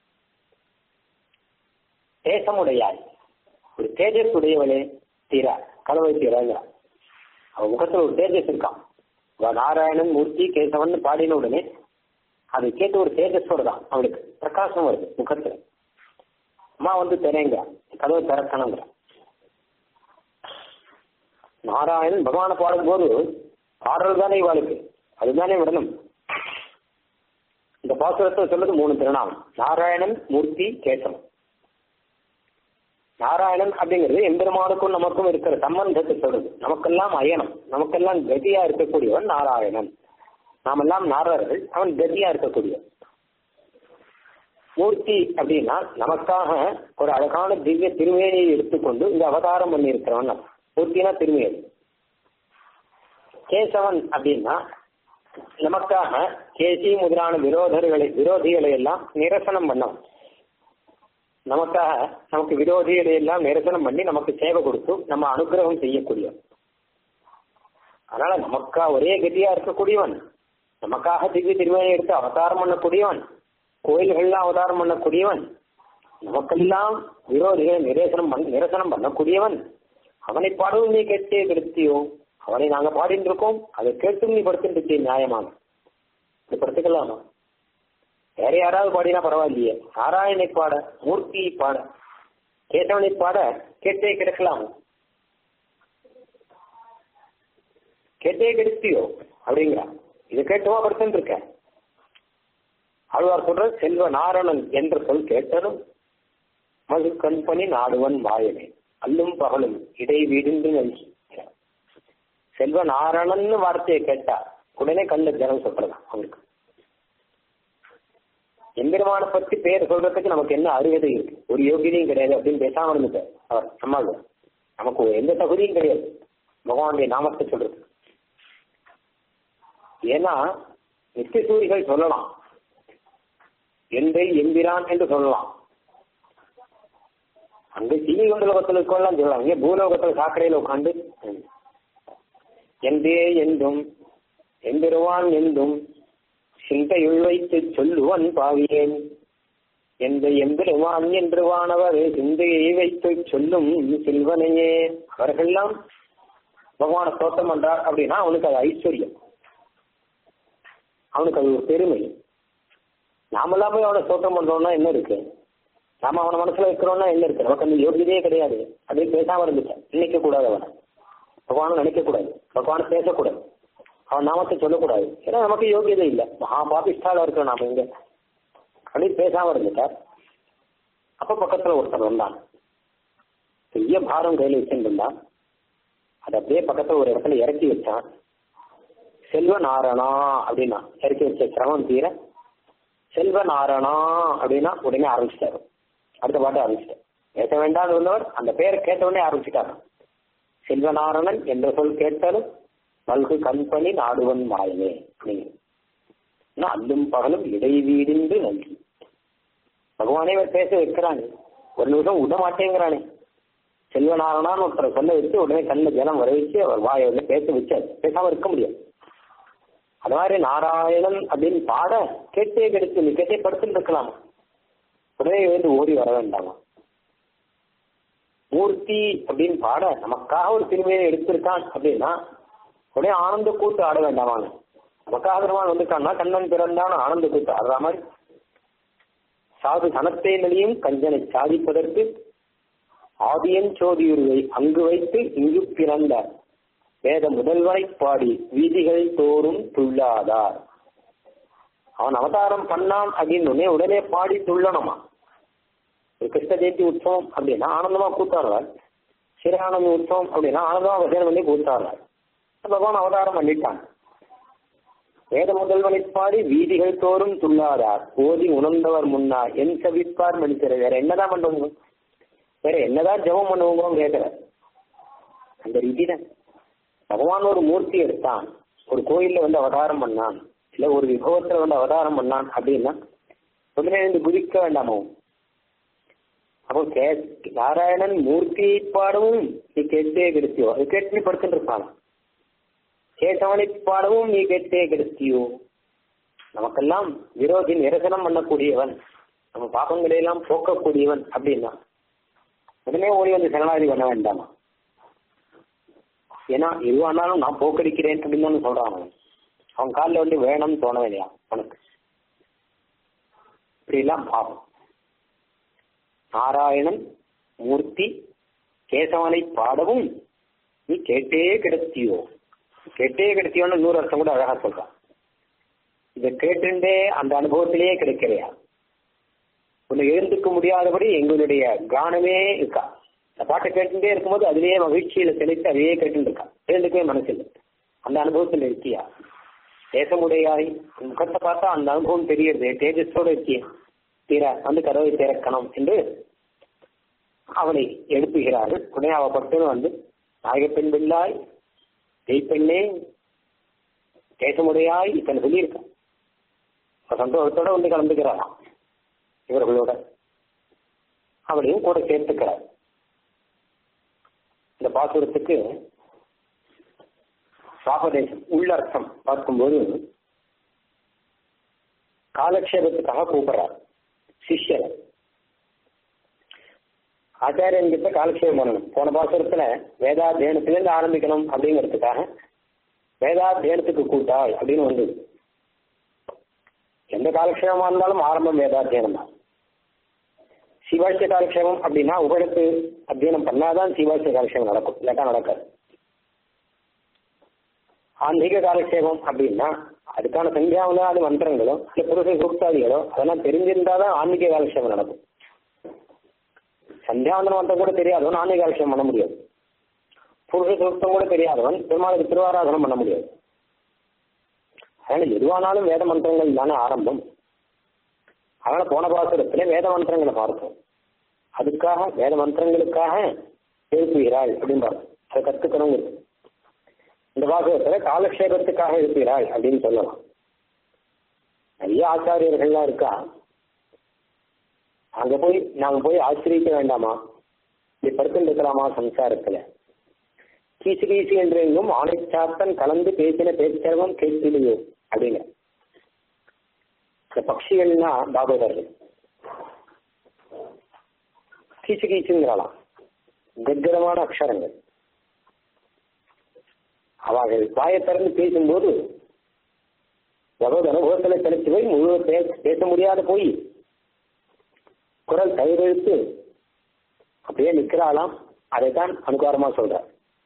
தேசமுடையாய் ஒரு தேஜஸ் உடையவளே தீரா கதவை தீராங்க அவ முகத்துல ஒரு தேஜஸ் இருக்கான் அவ நாராயணன் மூர்த்தி கேசவன் பாடின உடனே அதை கேட்டு ஒரு தேஜஸோட தான் அவளுக்கு பிரகாசம் வருது முகத்துல அம்மா வந்து திறங்க கதவை திறக்கணுங்கிற நாராயணன் பகவானை பாடும்போது பாடுறது தானே இவாளுக்கு அதுதானே விடணும் இந்த பாசுரத்தை சொல்றது மூணு திருநாமம் நாராயணன் மூர்த்தி கேசவன் நாராயணன் அப்படிங்கிறது எம்பெருமானுக்கும் நமக்கும் இருக்கிற சம்பந்தத்தை சொல்றது நமக்கெல்லாம் அயனம் நமக்கெல்லாம் கதியா இருக்கக்கூடியவன் நாராயணன் நாமெல்லாம் நாரர்கள் அவன் கதியா இருக்கக்கூடியவன் மூர்த்தி அப்படின்னா நமக்காக ஒரு அழகான திவ்ய திருமேனியை எடுத்துக்கொண்டு இந்த அவதாரம் பண்ணி இருக்கிறவன் மூர்த்தினா திருமேனி கேசவன் அப்படின்னா நமக்காக கேசி முதலான விரோதர்களை விரோதிகளை எல்லாம் நிரசனம் பண்ணவன் நமக்காக நமக்கு விரோதிகளை எல்லாம் நிரசனம் பண்ணி நமக்கு சேவை கொடுத்து நம்ம அனுகிரகம் செய்யக்கூடியவன் அதனால நமக்கா ஒரே கதியா இருக்கக்கூடியவன் நமக்காக திவ்ய திருமணி எடுத்து அவதாரம் பண்ணக்கூடியவன் கோயில்கள்லாம் அவதாரம் பண்ணக்கூடியவன் நமக்கெல்லாம் விரோதிகளை நிரேசனம் பண்ண நிரசனம் பண்ணக்கூடியவன் அவனை பாடவும் நீ கேட்டே கெடுத்தியோ அவனை நாங்க பாடிட்டு இருக்கோம் அதை கேட்டும் நீ படுத்துட்டு இருக்கே நியாயமான இது படுத்துக்கலாமா வேற யாராவது பாடினா பரவாயில்லையே நாராயணனை பாட மூர்த்தியை பாட கேட்டவனை பாட கேட்டே கிடக்கலாமா கேட்டே கெடுத்தியோ அப்படிங்கிறா இது கேட்டுவா படுத்துட்டு இருக்க ஆழ்வார் சொல்ற செல்வ நாரணன் என்ற சொல் கேட்டதும் மது கண்பணி நாடுவன் வாயனே அல்லும் பகலும் இடை வீடின்று நன்றி செல்வ நாரணன் வார்த்தையை கேட்டா உடனே கண்ட ஜனம் சொல்றதான் அவருக்கு எம்பெருமான பத்தி பேர் சொல்றதுக்கு நமக்கு என்ன அருகதை இருக்கு ஒரு யோகியதையும் கிடையாது அப்படின்னு பேசாம இருந்துட்டார் அவர் நம்மால் நமக்கு எந்த தகுதியும் கிடையாது பகவானுடைய நாமத்தை சொல்றது ஏன்னா நித்தியசூரிகள் சொல்லலாம் எந்தை எம்பிரான் என்று சொல்லலாம் அங்க சீனி கொண்டலோகத்தில் இருக்கவெல்லாம் சொல்லலாம் இங்கே பூலோகத்தில் சாக்கடையில் உட்காந்து எந்தே என்றும் எம்பெருவான் என்றும் சிந்தையுள் வைத்து சொல்லுவன் பாவியேன் எந்த எம்பெருவான் என்று வானவர் சிந்தையை வைத்து சொல்லும் செல்வனையே அவர்கள்லாம் பகவான தோட்டம் பண்றார் அப்படின்னா அவனுக்கு அது ஐஸ்வர்யம் அவனுக்கு அது ஒரு பெருமை நாமெல்லாம் போய் அவனை தோட்டம் பண்றோம்னா என்ன இருக்கு நாம அவன மனசுல வைக்கிறோம்னா என்ன இருக்கு நமக்கு அந்த யோகியதையே கிடையாது அப்படியே பேசாம இருந்துட்டேன் நினைக்க கூடாது அவனை பகவானும் நினைக்க கூடாது பகவான பேசக்கூடாது அவன் நாமத்தை சொல்லக்கூடாது ஏன்னா நமக்கு யோகியதை இல்லை மகா பாபிஷ்டால இருக்கிறோம் நாம இங்க அப்படின்னு பேசாம இருந்துட்டார் அப்ப பக்கத்துல ஒருத்தர் வந்தான் பெரிய பாரம் கையில வச்சுட்டு இருந்தான் அதை அப்படியே பக்கத்துல ஒரு இடத்துல இறக்கி வச்சான் செல்வ நாரணா அப்படின்னா இறக்கி வச்ச சிரமம் தீர செல்வ நாரணா அப்படின்னா உடனே ஆரம்பிச்சிட்டாரு அடுத்த பாட்டு ஆரம்பிச்சிட்டார் பேச வேண்டாம் இருந்தவர் அந்த பேரை கேட்ட உடனே ஆரம்பிச்சுட்டாங்க செல்வநாரணன் என்ற சொல் கேட்டாலும் நல்கு கண்பணி நாடுவன் மாயமே அப்படின்னு அல்லும் பகலும் இடைவீடிந்து நல்கி பகவானே இவர் பேச வைக்கிறானே ஒரு நிமிஷம் விட மாட்டேங்கிறானே செல்வநாரணான்னு ஒருத்தரை சொல்ல வச்சு உடனே கண்ணில் ஜலம் வர வச்சு அவர் வாயை வந்து பேச வச்சார் பேசாம இருக்க முடியாது அது மாதிரி நாராயணன் அப்படின்னு பாட கேட்டே கெடுத்து நீ கேட்டே படுத்துட்டு இருக்கலாம் உடனே வந்து ஓடி வர வேண்டாமா மூர்த்தி அப்படின்னு பாட நமக்காக ஒரு திருமையை எடுத்திருக்கான் அப்படின்னா உடனே ஆனந்த கூத்து ஆட வேண்டாமாங்க நமக்காக பெருமான் வந்திருக்கான்னா கண்ணன் பிறந்தான் ஆனந்த கூத்து ஆடுற மாதிரி சாது தனத்தை நிலையும் கஞ்சனை சாதிப்பதற்கு ஆதியன் சோதியுருவை அங்கு வைத்து இங்கு பிறந்த வேத முதல்வரை பாடி வீதிகள் தோறும் துள்ளாதார் அவன் அவதாரம் பண்ணான் அப்படின்னு உடனே உடனே பாடி துள்ளணுமா ஒரு கிருஷ்ண ஜெயந்தி உற்சவம் அப்படின்னா ஆனந்தமா கூத்தாடுவார் ஸ்ரீரானந்த உற்சவம் அப்படின்னா ஆனந்தமா வசனம் பண்ணி கூத்தாடுவார் பகவான் அவதாரம் பண்ணிட்டான் வேத முதல்வனை பாடி வீதிகள் தோறும் துள்ளாதார் ஓதி உணர்ந்தவர் முன்னா என் சவிப்பார் மன்னிக்கிற வேற என்னதான் பண்ணுவோங்க வேற என்னதான் ஜெபம் பண்ணுவோங்க கேட்கிற அந்த ரீதி தான் பகவான் ஒரு மூர்த்தி எடுத்தான் ஒரு கோயில்ல வந்து அவதாரம் பண்ணான் இல்ல ஒரு விபவத்துல வந்து அவதாரம் பண்ணான் அப்படின்னா உடனே இருந்து குதிக்க வேண்டாமோ அப்போ கே நாராயணன் மூர்த்தியை பாடவும் நீ கேட்டே கெடுத்தியோ அது கேட்டு நீ படுத்துட்டு இருப்பான் கேட்டவனை பாடவும் நீ கேட்டே கெடுத்தியோ நமக்கெல்லாம் விரோதி நிரசனம் பண்ணக்கூடியவன் நம்ம பாப்பங்களை எல்லாம் போக்கக்கூடியவன் அப்படின்னா உடனே ஓடி வந்து சரணாதி பண்ண வேண்டாமா ஏன்னா எதுவானாலும் நான் போக்கடிக்கிறேன் அப்படின்னு தானே சொல்றான் அவன் அவன் காலில் வந்து வேணும்னு தோணவே இல்லையா உனக்கு இப்படிலாம் பாவம் நாராயணன் மூர்த்தி கேசவனை பாடவும் நீ கேட்டே கிடத்தியோ கேட்டே கிடத்தியோன்னு நூறு அர்த்தம் கூட அழகா சொல்றான் இதை கேட்டுண்டே அந்த அனுபவத்திலேயே கிடைக்கிறையா உன்னை எழுந்துக்க முடியாதபடி எங்களுடைய கானமே இருக்கா இந்த பாட்டை கேட்டுட்டே இருக்கும்போது அதுலயே மகிழ்ச்சியில தெளித்து அதையே கேட்டு இருக்கா எழுந்துக்கவே மனசு இல்லை அந்த அனுபவத்தில் இருக்கியா தேசமுடையாய் முகத்தை பார்த்தா அந்த அனுபவம் தெரியுது தேஜஸோட இருக்கிய தீர வந்து கதவை திறக்கணும் என்று அவனை எழுப்புகிறார்கள் உடனே அவ பட்டு வந்து நாயகப்பெண் பிள்ளாய் தெய்ப்பெண்ணே தேசமுடையாய் இத்தனை சொல்லியிருக்கான் சந்தோஷத்தோட வந்து கலந்துக்கிறாராம் இவர்களோட அவளையும் கூட சேர்த்துக்கிறார் இந்த பாசுரத்துக்கு சாபதேசம் உள்ளர்த்தம் பார்க்கும்போது காலக்ஷேபத்துக்காக கூப்பிடுறார் சிஷ்யர் ஆச்சாரியன் கிட்ட காலக்ஷேபம் பண்ணணும் போன பாசுரத்துல வேதாத்தியனத்திலிருந்து ஆரம்பிக்கணும் அப்படிங்கிறதுக்காக வேதாத்தியனத்துக்கு கூட்டாய் அப்படின்னு வந்தது எந்த காலக்ஷேபமா இருந்தாலும் ஆரம்பம் வேதாத்தியனம் தான் சிவாசிய காலக்ஷேபம் அப்படின்னா உபழத்து அத்தியனம் பண்ணாதான் சிவாசிய காலக்ஷேபம் நடக்கும் இல்லாட்டா நடக்காது ஆன்மீக காலக்ஷேபம் அப்படின்னா அதுக்கான சந்தியாவனாதி மந்திரங்களோ இல்ல புருஷ சூக்தாதிகளோ அதெல்லாம் தெரிஞ்சிருந்தாதான் ஆன்மீக காலக்ஷேபம் நடக்கும் சந்தியாவந்தன மந்திரம் கூட தெரியாதவன் ஆன்மீக காலக்ஷேபம் பண்ண முடியாது புருஷ சூக்தம் கூட தெரியாதவன் பெருமாளுக்கு திருவாராதனம் பண்ண முடியாது அதனால எதுவானாலும் வேத மந்திரங்கள் தானே ஆரம்பம் அதனால போன பாசுரத்துல வேத மந்திரங்களை பார்த்தோம் அதுக்காக வேத மந்திரங்களுக்காக எழுப்புகிறாள் அப்படின்னு பார்த்தோம் அதை கத்துக்கணும் இந்த பாசுரத்துல காலக்ஷேபத்துக்காக எழுப்புகிறாள் அப்படின்னு சொல்லலாம் நிறைய ஆச்சாரியர்கள்லாம் இருக்கா அங்க போய் நாம போய் ஆச்சரிக்க வேண்டாமா இப்படி படுத்து இருக்கலாமா சம்சாரத்துல கீசு கீசு என்று எங்கும் ஆணைச்சாத்தன் கலந்து பேசின பேச்சரவம் கேட்கலையோ அப்படிங்க இந்த பட்சிகள்னா பாகவதர்கள் கீச்சு கீச்சுங்கிறாளாம் கத்கரமான அக்ஷரங்கள் அவர்கள் வாயை திறந்து பேசும்போது பகவத் அனுபவத்துல தெளிச்சு போய் முழு பே- பேச முடியாத போய் குரல் கையெழுத்து அப்படியே நிற்கிறாளாம் அதைத்தான் அனுகாரமா சொல்றார்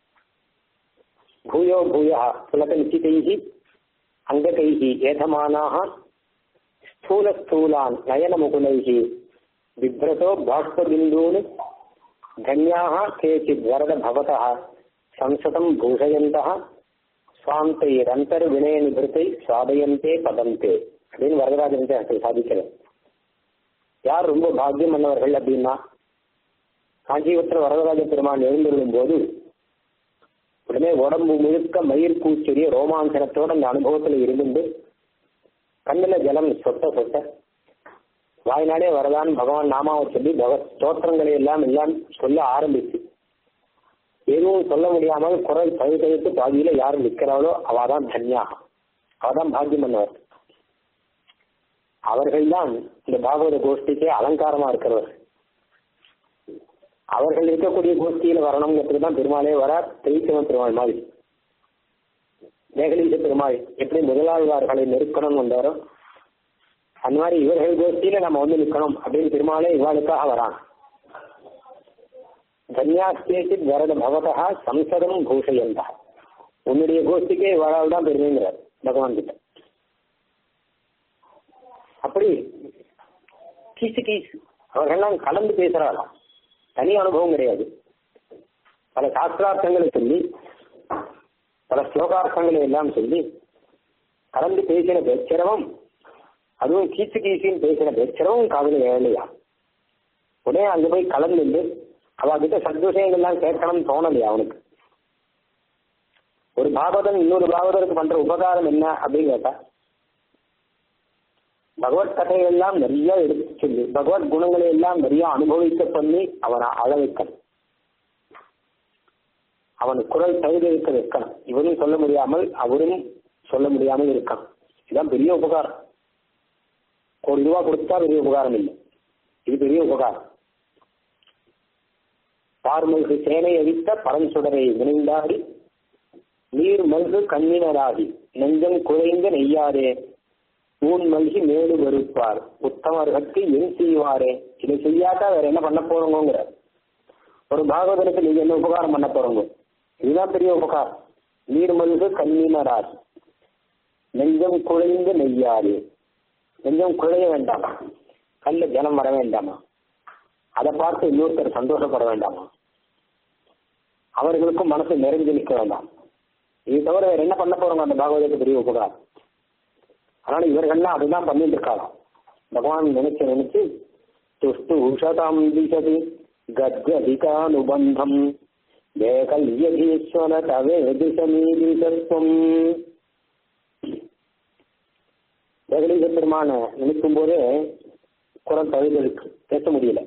பூயோ பூயா புலக நிச்சிதைகி அங்ககைகி ஏதமானாக ஸ்தூல ஸ்தூலான் நயனமுகுலைகி பிப்ரதோ பாஷ்பபிந்தூன் தன்யாக கேச்சித் வரத பவதः சம்சதம் பூஷயந்தः சுவாந்தைரந்தர் வினய நிபுத்தை சுவாதயந்தே பதந்தே அப்படின்னு வரதராஜன் அர்த்தம் சாதிக்கிறேன் யார் ரொம்ப பாக்கியம் பண்ணவர்கள் அப்படின்னா காஞ்சிபுத்திர வரதராஜ பெருமான் எழுந்திருக்கும் போது உடனே உடம்பு முழுக்க மயிர் கூச்செறிய ரோமாஞ்சனத்தோட அந்த அனுபவத்துல இருந்து கண்ணுல ஜலம் சொட்ட சொட்ட வாய்நாளே வரதான் பகவான் நாமாவை சொல்லி பக ஸ்தோத்திரங்களை எல்லாம் எல்லாம் சொல்ல ஆரம்பிச்சு எதுவும் சொல்ல முடியாமல் குரல் தழுத்தழுத்து பாதியில யார் நிற்கிறாளோ அவாதான் தன்யா அவதான் பாக்கியம் பண்ணவர் அவர்கள்தான் இந்த பாகவத கோஷ்டிக்கே அலங்காரமா இருக்கிறவர் அவர்கள் இருக்கக்கூடிய கோஷ்டியில வரணுங்கிறதுக்கு தான் பெருமாளே வரார் திரிசம பெருமாள் மாதிரி மேகலீச பெருமாள் எப்படி முதலாழ்வார்களை நெருக்கணும் வந்தாரோ அந்த மாதிரி இவர்கள் கோஷ்டியில நம்ம வந்து நிற்கணும் அப்படின்னு பெருமாளே இவாளுக்காக வரான் தன்யாஸ்தேசி வரத பவதா சம்சதம் பூஷயந்தா உன்னுடைய கோஷ்டிக்கே இவாளால் தான் பெருமைங்கிறார் பகவான் கிட்ட அப்படி கீசு கீசு அவர்கள்லாம் கலந்து பேசுறாராம் தனி அனுபவம் கிடையாது பல சாஸ்திரார்த்தங்களை சொல்லி பல ஸ்லோகார்த்தங்களை எல்லாம் சொல்லி கலந்து பேசின பேச்சரவம் அதுவும் கீச்சு கீச்சின்னு பேசின பேச்சரவம் காதல வேலையா உடனே அங்க போய் கலந்துண்டு அவகிட்ட சத்விஷயங்கள்லாம் கேட்கணும்னு தோணலையா அவனுக்கு ஒரு பாகவதன் இன்னொரு பாகவதற்கு பண்ற உபகாரம் என்ன அப்படின்னு கேட்டா பகவத் கதைகள் எல்லாம் நிறைய எடுத்து சொல்லி பகவத் குணங்களை எல்லாம் நிறைய அனுபவிக்க பண்ணி அவனை அழ வைக்கணும் அவன் குரல் தகுதி இருக்க வைக்கணும் இவரும் சொல்ல முடியாமல் அவரும் சொல்ல முடியாமல் இருக்கான் இதுதான் பெரிய உபகாரம் கோடி ரூபா கொடுத்தா பெரிய உபகாரம் இல்லை இது பெரிய உபகாரம் பார்மல்கு சேனை அழித்த பரஞ்சுடரை வினைந்தாடி நீர் மல்கு கண்ணினராகி நெஞ்சம் குறைந்த நெய்யாரே ஊன் மல்கி மேடு வெறுப்பார் உத்தமர்களுக்கு என் செய்வாரே இதை செய்யாட்டா வேற என்ன பண்ண போறோங்கிற ஒரு பாகவதனுக்கு நீங்க என்ன உபகாரம் பண்ண போறோங்க இதுதான் பெரிய உபகாரம் நீர் மல்கு கண்ணினராகி நெஞ்சம் குழைந்து நெய்யாரே நெஞ்சம் குழைய வேண்டாமா கல்ல ஜலம் வர வேண்டாமா அதை பார்த்து இன்னொருத்தர் சந்தோஷப்பட வேண்டாமா அவர்களுக்கும் மனசு நிறைஞ்சு நிற்க வேண்டாம் இது தவிர வேற என்ன பண்ண போறோங்க அந்த பாகவதற்கு பெரிய உபகாரம் அதனால இவர்கள்லாம் அதுதான் பண்ணிட்டு இருக்காங்க பகவான் நினைச்சு நினைச்சு துஷ்டு உஷதாம் திசதி கத்யதிகானுபந்தம் வேகல்யதீஸ்வர தவேதிசமீதிசத்துவம் வேகலீச பெருமான நினைக்கும் போதே குரல் தழுதலுக்கு பேச முடியல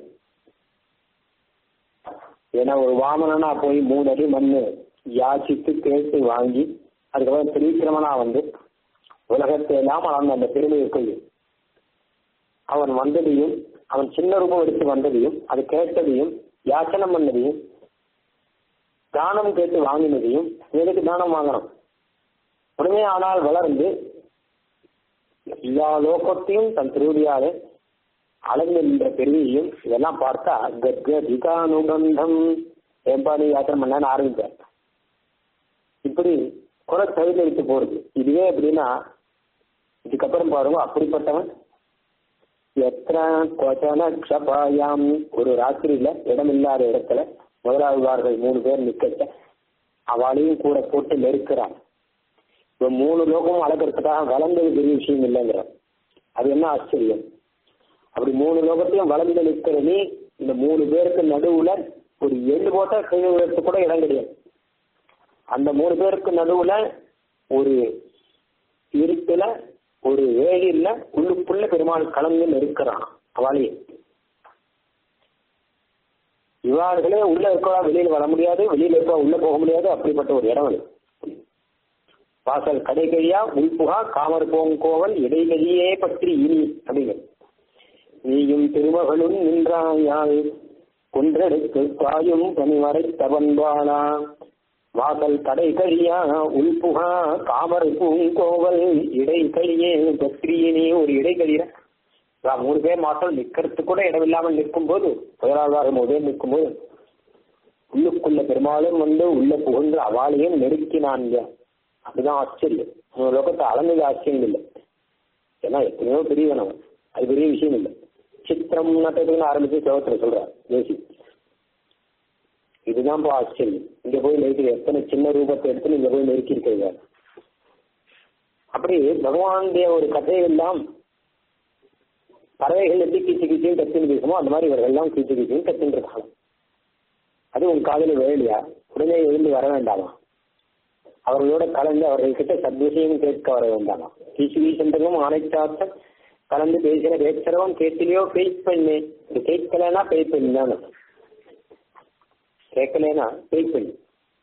ஏன்னா ஒரு வாமனனா போய் மூணு அடி மண்ணு யாச்சித்து கேட்டு வாங்கி அதுக்கப்புறம் திரிக்கிரமனா வந்து உலகத்தை எல்லாம் அளந்த அந்த பெருமை இருக்குது அவன் வந்ததையும் அவன் சின்ன ரூபம் எடுத்து வந்ததையும் அது கேட்டதையும் யாச்சனம் பண்ணதையும் தானம் கேட்டு வாங்கினதையும் எதுக்கு தானம் வாங்கணும் உடனே ஆனால் வளர்ந்து எல்லா லோகத்தையும் தன் திருவடியாக அளந்து நின்ற பெருமையும் இதெல்லாம் பார்த்தா கத்கதிகானுபந்தம் ஏம்பாடி யாத்திரம் பண்ணான்னு ஆரம்பித்தார் இப்படி குறை தவிர்த்து போறது இதுவே எப்படின்னா இதுக்கப்புறம் பாருங்க அப்படிப்பட்டவன் எத்தனை கொச்சன க்ஷபாயாம் ஒரு ராத்திரியில இடமில்லாத இடத்துல முதலாளிவார்கள் மூணு பேர் நிக்கச்ச அவளையும் கூட போட்டு நெருக்கிறான் இப்ப மூணு லோகமும் அழகிறதுக்காக வளர்ந்தது பெரிய விஷயம் இல்லைங்கிற அது என்ன ஆச்சரியம் அப்படி மூணு லோகத்தையும் வளர்ந்து நிற்கிறது இந்த மூணு பேருக்கு நடுவுல ஒரு எள்ளு போட்டா கீழே விழுறது கூட இடம் கிடையாது அந்த மூணு பேருக்கு நடுவுல ஒரு இருட்டுல ஒரு வேலியில உள்ளுக்குள்ள பெருமாள் கலந்து நெருக்கிறான் அவளையே இவார்களே உள்ள இருக்கவா வெளியில வர முடியாது வெளியில இருக்கவா உள்ள போக முடியாது அப்படிப்பட்ட ஒரு இடம் அது வாசல் கடைகையா உள்புகா காமர் போங்கோவல் இடைவெளியே பற்றி இனி அப்படிங்கிறது நீயும் திருமகளும் நின்றாயால் குன்றெடுத்து பாயும் பனிவரை தவன்பானா வாசல் கடை கழியா உள்புகா காமர் பூங்கோவல் இடை கழியே பத்திரியினே ஒரு இடை கழிற மூணு பேர் மாத்திரம் நிக்கிறதுக்கு கூட இடமில்லாமல் நிற்கும் போது முதலாவது முதல் நிற்கும் போது உள்ளுக்குள்ள பெருமாளும் வந்து உள்ள புகுந்து அவாளையும் நெருக்கினான்ங்க அதுதான் ஆச்சரியம் உங்க லோகத்தை அளந்தது ஆச்சரியம் இல்லை ஏன்னா எத்தனையோ பெரியவன் அவன் அது பெரிய விஷயம் இல்லை சித்திரம் நட்டதுன்னு ஆரம்பிச்சு சோகத்துல சொல்றார் தேசி இதுதான் இப்போ ஆச்சரியம் இங்க போய் நெருக்கி எத்தனை சின்ன ரூபத்தை எடுத்து இங்க போய் நெருக்கி இருக்கிறீங்க அப்படி பகவானுடைய ஒரு கதையெல்லாம் பறவைகள் எப்படி கீச்சு கீச்சும் கத்தின்னு பேசுமோ அந்த மாதிரி இவர்கள் எல்லாம் கீச்சு கீச்சும் கத்தின்னு இருக்காங்க அது உன் காதல வேலையா உடனே எழுந்து வர வேண்டாமா அவர்களோட கலந்து அவர்கள் கிட்ட சத்விஷயம் கேட்க வர வேண்டாமா கீச்சு கீச்சன்றதும் அனைத்தார்த்தம் கலந்து பேசின பேசுறவன் கேட்கலையோ பேய் பண்ணு இது கேட்கலன்னா பேய் பண்ணு தான் கேட்கலனா பேய் பண்ணு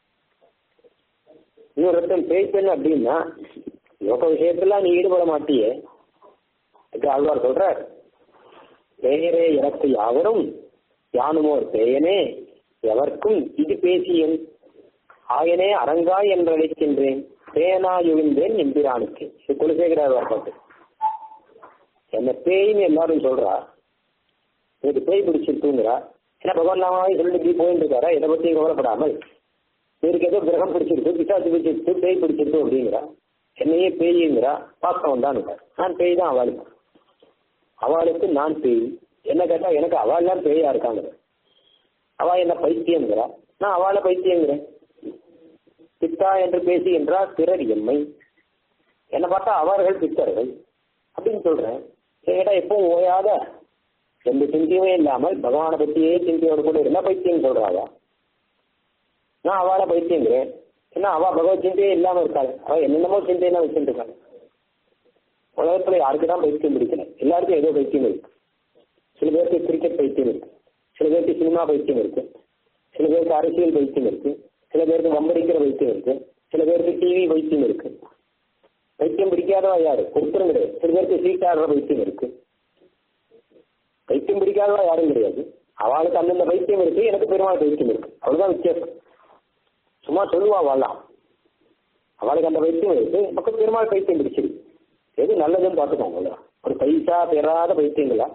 இன்னொருத்தன் பேய் பண்ணு அப்படின்னா யோக விஷயத்துல நீ ஈடுபட மாட்டியே இது ஆழ்வார் சொல்றார் பெயரே எனக்கு யாவரும் யானுமோர் பெயனே எவர்க்கும் இது பேசியன் ஆயனே அரங்காய் என்று அழைக்கின்றேன் பேனாயுகின்றேன் எம்பிரானுக்கு இது குலசேகரார் பாட்டு என்ன பேய்னு எல்லாரும் சொல்றா எனக்கு பேய் பிடிச்சிருக்குங்கிறா ஏன்னா பகவான் நாமாவே சொல்லிட்டு இப்படி போயிட்டு இருக்காரா இதை பத்தி கவலைப்படாமல் இவருக்கு ஏதோ கிரகம் பிடிச்சிருக்கு பிசாசு பிடிச்சிருக்கு பேய் பிடிச்சிருக்கு அப்படிங்கிறா என்னையே பேய்ங்கிறா பாஸ்தவம் தான் நான் பேய் தான் அவளுக்கு அவளுக்கு நான் பேய் என்ன கேட்டா எனக்கு அவள் தான் பேயா இருக்காங்க அவ என்ன பைத்தியங்கிறா நான் அவளை பைத்தியங்கிறேன் பித்தா என்று பேசி என்றால் பிறர் எம்மை என்ன பார்த்தா அவர்கள் பித்தர்கள் அப்படின்னு சொல்றேன் கேட்டா எப்பவும் ஓயாத எந்த சிந்தையுமே இல்லாமல் பகவானை பத்தியே சிந்தையோடு கூட இருந்தா பைத்தியம் சொல்றாங்க நான் அவளை பைத்தியங்கிறேன் ஏன்னா அவ பகவத் சிந்தையே இல்லாம இருக்காள் அவ என்னென்னமோ சிந்தையெல்லாம் வச்சுட்டு இருக்காங்க உலகத்துல யாருக்கு தான் பைத்தியம் பிடிக்கல எல்லாருக்கும் ஏதோ பைத்தியம் இருக்கு சில பேருக்கு கிரிக்கெட் பைத்தியம் இருக்கு சில பேருக்கு சினிமா பைத்தியம் இருக்கு சில பேருக்கு அரசியல் பைத்தியம் இருக்கு சில பேருக்கு வம்படிக்கிற பைத்தியம் இருக்கு சில பேருக்கு டிவி பைத்தியம் இருக்கு பைத்தியம் பிடிக்காதவா யாரு ஒருத்தரும் கிடையாது சில பேருக்கு சீட்டாடுற பைத்தியம் இருக்கு பைத்தியம் பிடிக்காதவா யாரும் கிடையாது அவளுக்கு அந்தந்த பைத்தியம் இருக்கு எனக்கு பெருமாள் பைத்தியம் இருக்கு அவ்வளவுதான் வித்தியாசம் சும்மா சொல்லுவா வாழலாம் அவளுக்கு அந்த பைத்தியம் இருக்கு நமக்கு பெருமாள் பைத்தியம் பிடிச்சிருக்கு எது நல்லதுன்னு பார்த்துக்கோங்க ஒரு பைசா பெறாத பைத்தியங்களா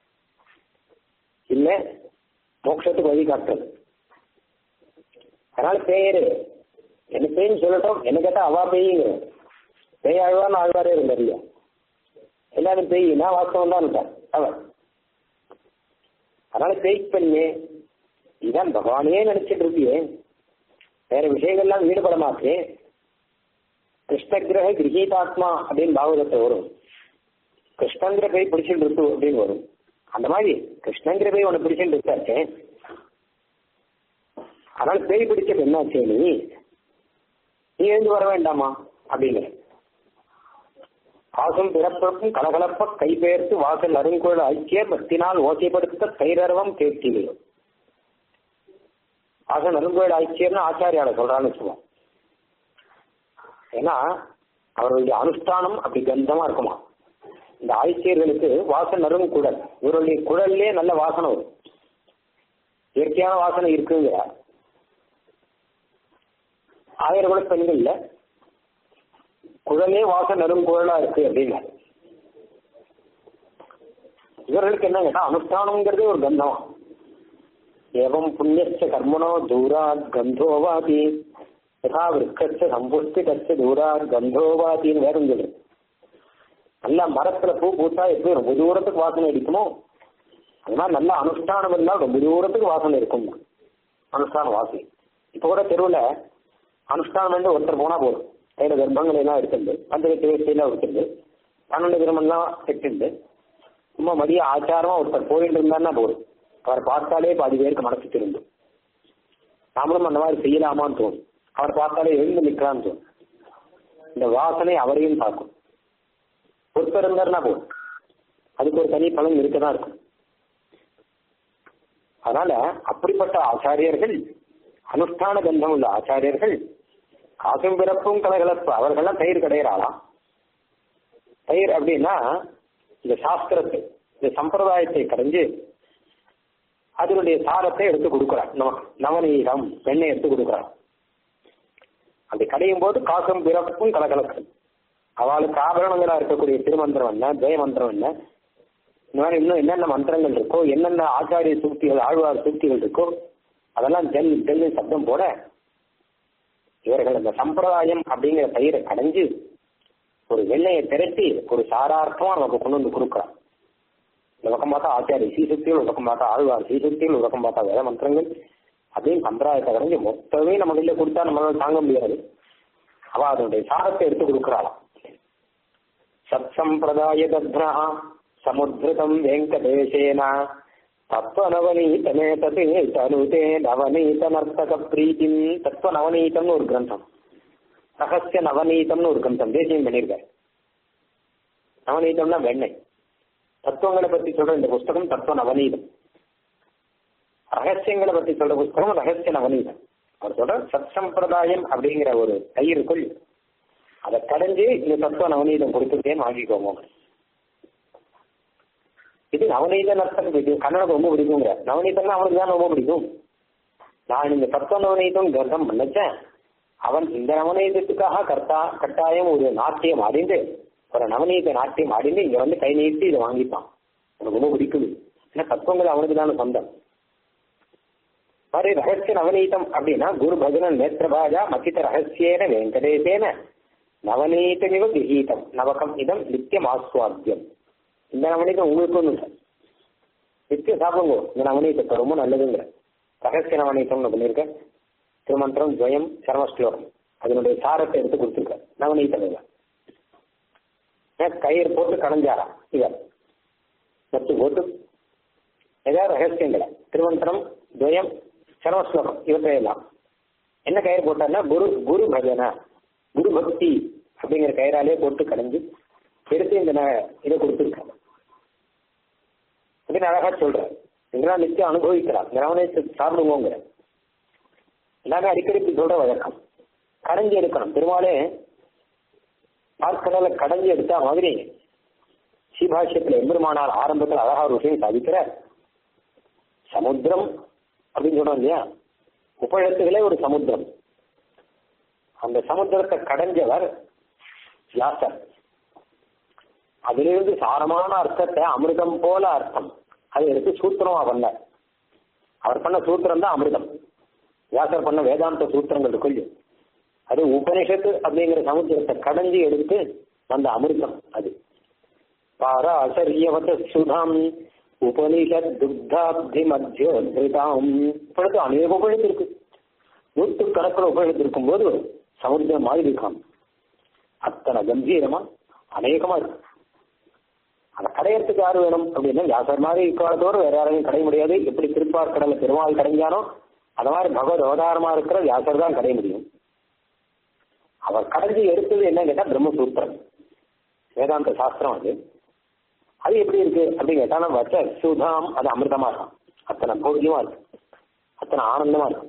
இல்ல மோட்சத்துக்கு வழி காட்டுறது அதனால பேரு என்ன பேய்னு சொல்லட்டும் என்ன கேட்டா அவா பேய்ங்க பேய் ஆழ்வான்னு ஆழ்வாரே இருந்தாரியா எல்லாரும் பேய் நான் வாஸ்தவம் தான் இருக்கார் அவன் அதனால பேய் பண்ணு இதான் பகவானே நினைச்சிட்டு இருப்பியே வேற விஷயங்கள்லாம் ஈடுபட மாட்டேன் கிருஷ்ணகிரக கிரகீதாத்மா அப்படின்னு பாகவதத்தை வரும் கிருஷ்ணங்கிற பேய் பிடிச்சிட்டு இருக்கு அப்படின்னு வரும் அந்த மாதிரி கிருஷ்ணங்கிற பேய் உனக்கு பிடிச்சிட்டு இருக்காச்சே அதனால பேய் பிடிச்சது என்னாச்சு நீ நீ எழுந்து வர வேண்டாமா அப்படிங்கிற பாசம் பிறப்பிறப்பும் கலகலப்ப கைபெயர்த்து வாசல் அருங்குழல் ஐக்கிய பக்தினால் ஓசைப்படுத்த கைரவம் கேட்கிறே வாசல் அருங்குழல் ஐக்கியர்னு ஆச்சாரியால சொல்றான்னு வச்சுக்கோம் ஏன்னா அவருடைய அனுஷ்டானம் அப்படி கந்தமா இருக்குமா இந்த ஆய்ச்சியர்களுக்கு வாசல் நறும் குடல் இவருடைய குடல்லே நல்ல வாசனை வரும் இயற்கையான வாசனை இருக்குங்கிற ஆயிரம் கூட பெண்கள்ல குழலே வாசம் நரும் குழலா இருக்கு அப்படின்னா இவர்களுக்கு என்ன கேட்டா அனுஷ்டானம்ங்கிறதே ஒரு கந்தம் ஏவம் புண்ணியச்ச கர்மனோ தூராத் கந்தோவாதி யதா விற்கச்ச சம்புஷ்டிகச்ச தூராத் கந்தோவாதின்னு வேறும் சொல்லு நல்லா மரத்துல பூ பூத்தா எப்படி ரொம்ப தூரத்துக்கு வாசனை அடிக்குமோ அது மாதிரி நல்ல அனுஷ்டானம் இருந்தால் ரொம்ப தூரத்துக்கு வாசனை இருக்கும் அனுஷ்டான வாசனை இப்ப கூட தெருவில் அனுஷ்டானம் வந்து ஒருத்தர் போனா போதும் கையில கர்ப்பங்களை எல்லாம் எடுத்துட்டு அந்த வேஷ்டியெல்லாம் எடுத்துட்டு பன்னெண்டு கிரமெல்லாம் எடுத்துட்டு சும்மா மதிய ஆச்சாரமா ஒருத்தர் போயிட்டு இருந்தாருன்னா போதும் அவர் பார்த்தாலே பாதி பேருக்கு மனசு திரும்பும் நாமளும் அந்த மாதிரி செய்யலாமான்னு தோணும் அவர் பார்த்தாலே எழுந்து நிற்கலான்னு தோணும் இந்த வாசனை அவரையும் பார்க்கும் ஒருத்தர் இருந்தாருன்னா போதும் அதுக்கு ஒரு தனி பலன் இருக்கதான் இருக்கும் அதனால அப்படிப்பட்ட ஆச்சாரியர்கள் அனுஷ்டான கந்தம் உள்ள ஆச்சாரியர்கள் காசும் பிறப்பும் கலகலப்பு அவர்கள்லாம் தயிர் கிடையிறாளாம் தயிர் அப்படின்னா இந்த சாஸ்திரத்தை இந்த சம்பிரதாயத்தை கடைஞ்சு அதனுடைய சாரத்தை எடுத்து கொடுக்குறான் நமக்கு நவநீதம் வெண்ணெய் எடுத்து கொடுக்குறான் அப்படி கடையும் போது காசும் பிறப்பும் கலகலப்பு அவளுக்கு ஆபரணங்களா இருக்கக்கூடிய திருமந்திரம் என்ன ஜெயமந்திரம் என்ன இந்த மாதிரி இன்னும் என்னென்ன மந்திரங்கள் இருக்கோ என்னென்ன ஆச்சாரிய சூக்திகள் ஆழ்வார் சூக்திகள் இருக்கோ அதெல்லாம் ஜெல் ஜெல்லு சப்தம் போட இவர்கள் அந்த சம்பிரதாயம் அப்படிங்கிற பயிரை கடைஞ்சு ஒரு வெள்ளையை திரட்டி ஒரு சாரார்த்தமா நமக்கு கொண்டு வந்து கொடுக்குறான் இந்த பக்கம் பார்த்தா ஆச்சாரிய சீசுக்திகள் ஒரு பக்கம் பார்த்தா ஆழ்வார் சீசுக்திகள் ஒரு பக்கம் பார்த்தா வேத மந்திரங்கள் அதையும் சம்பிரதாயத்தை கடைஞ்சு மொத்தமே நம்ம கையில கொடுத்தா நம்மளால தாங்க முடியாது அவ அதனுடைய சாரத்தை எடுத்து கொடுக்குறாளாம் சத் சம்பிரதாய தத்ரா சமுத்ருதம் வெங்கடேசேன தத்துவநவநீதமே ததே தனுதே நவநீத நர்த்தக பிரீத்தின் தத்துவ நவநீதம்னு ஒரு கிரந்தம் ரகசிய நவநீதம்னு ஒரு கிரந்தம் தேசியம் பண்ணியிருக்காரு நவநீதம்னா வெண்ணெய் தத்துவங்களை பத்தி சொல்ற இந்த புஸ்தகம் தத்துவ நவநீதம் ரகசியங்களை பத்தி சொல்ற புஸ்தகம் ரகசிய நவநீதம் அவர் சொல்ற சத் சம்பிரதாயம் அப்படிங்கிற ஒரு கயிறுக்குள் அதை கடைஞ்சு இந்த தத்துவ நவநீதம் கொடுத்துட்டேன்னு வாங்கிக்கோங்க இது நவநீத நர்த்தம் இது கன்னடம் ரொம்ப பிடிக்குங்கிற நவநீதம்னா அவனுக்கு தான் ரொம்ப பிடிக்கும் நான் இந்த தத்துவ நவநீதம் கிரந்தம் பண்ணச்சேன் அவன் இந்த நவநீதத்துக்காக கர்த்தா கட்டாயம் ஒரு நாட்டியம் ஆடிந்து ஒரு நவநீத நாட்டியம் ஆடிந்து இங்க வந்து கை நீட்டி இதை வாங்கிப்பான் எனக்கு ரொம்ப பிடிக்கும் ஏன்னா தத்துவங்கள் அவனுக்கு தானே சொந்தம் மாதிரி ரகசிய நவநீதம் அப்படின்னா குரு பஜனன் நேத்திரபாஜா மகித ரகசியேன வெங்கடேசேன நவநீதமிவ விஹீதம் நவகம் இதம் நித்தியம் ஆஸ்வாத்தியம் இந்த நவநீதம் உங்களுக்கு ஒன்றும் இல்லை நித்தியம் சாப்பிடுங்க இந்த நவநீதத்தை ரொம்ப நல்லதுங்கிற ரகசிய நவநீதம்னு பண்ணியிருக்கேன் திருமந்திரம் ஜெயம் சரமஸ்லோகம் அதனுடைய சாரத்தை எடுத்து கொடுத்துருக்க நவநீதம் இவன் கயிறு போட்டு கடைஞ்சாராம் இவர் நச்சு போட்டு ஏதாவது ரகசியங்களை திருமந்திரம் துவயம் சரமஸ்லோகம் இவற்றையெல்லாம் என்ன கயிறு போட்டார்னா குரு குரு பஜன குரு பக்தி அப்படிங்கிற கயிறாலே போட்டு கடைஞ்சு எடுத்து இந்த இதை கொடுத்துருக்காங்க அப்படின்னு அழகா சொல்றார் இதெல்லாம் நிச்சயம் அனுபவிக்கிறார் கிரவணத்தை சாப்பிடுவோங்கிற எல்லாமே அடிக்கடி சொல்ற வழக்கம் கடைஞ்சி எடுக்கணும் பெருமாளே பார்க்கடல கடைஞ்சி எடுத்தா மாதிரி ஸ்ரீபாஷ்யத்துல எம்பெருமானார் ஆரம்பத்தில் அழகா ஒரு விஷயம் சாதிக்கிற சமுத்திரம் அப்படின்னு சொல்றோம் இல்லையா உபழத்துகளே ஒரு சமுத்திரம் அந்த சமுத்திரத்தை கடைஞ்சவர் வியாசர் அதிலிருந்து சாரமான அர்த்தத்தை அமிர்தம் போல அர்த்தம் அதை எடுத்து சூத்திரமா பண்ண அவர் பண்ண சூத்திரம் தான் அமிர்தம் வியாசர் பண்ண வேதாந்த சூத்திரங்கள் இருக்கு அது உபனிஷத்து அப்படிங்கிற சமுத்திரத்தை கடைஞ்சி எடுத்து வந்த அமிர்தம் அது பாராசரியவத சுதாம் உபனிஷத் துக்தாப்தி மத்தியோதாம் இப்பொழுது அநேக உபழுத்து இருக்கு நூற்று கணக்கில் உபழுத்து இருக்கும்போது சமுத்திரம் மாதிரி இருக்காம் அத்தனை கம்பீரமா அநேகமா இருக்கு அதை கடையறதுக்கு யாரு வேணும் அப்படின்னா வியாசர் மாதிரி காலத்தோடு வேற யாரையும் கடைய முடியாது எப்படி திருப்பார் கடலை பெருமாள் கடைஞ்சானோ அந்த மாதிரி பகவத் அவதாரமா இருக்கிற வியாசர் தான் கடைய முடியும் அவர் கடைஞ்சி எடுத்தது என்ன கேட்டா பிரம்மசூத்திரம் வேதாந்த சாஸ்திரம் அது அது எப்படி இருக்கு அப்படின்னு கேட்டா நம்ம வச்ச சுதாம் அது அமிர்தமா இருக்கும் அத்தனை போக்கியமா இருக்கு அத்தனை ஆனந்தமா இருக்கு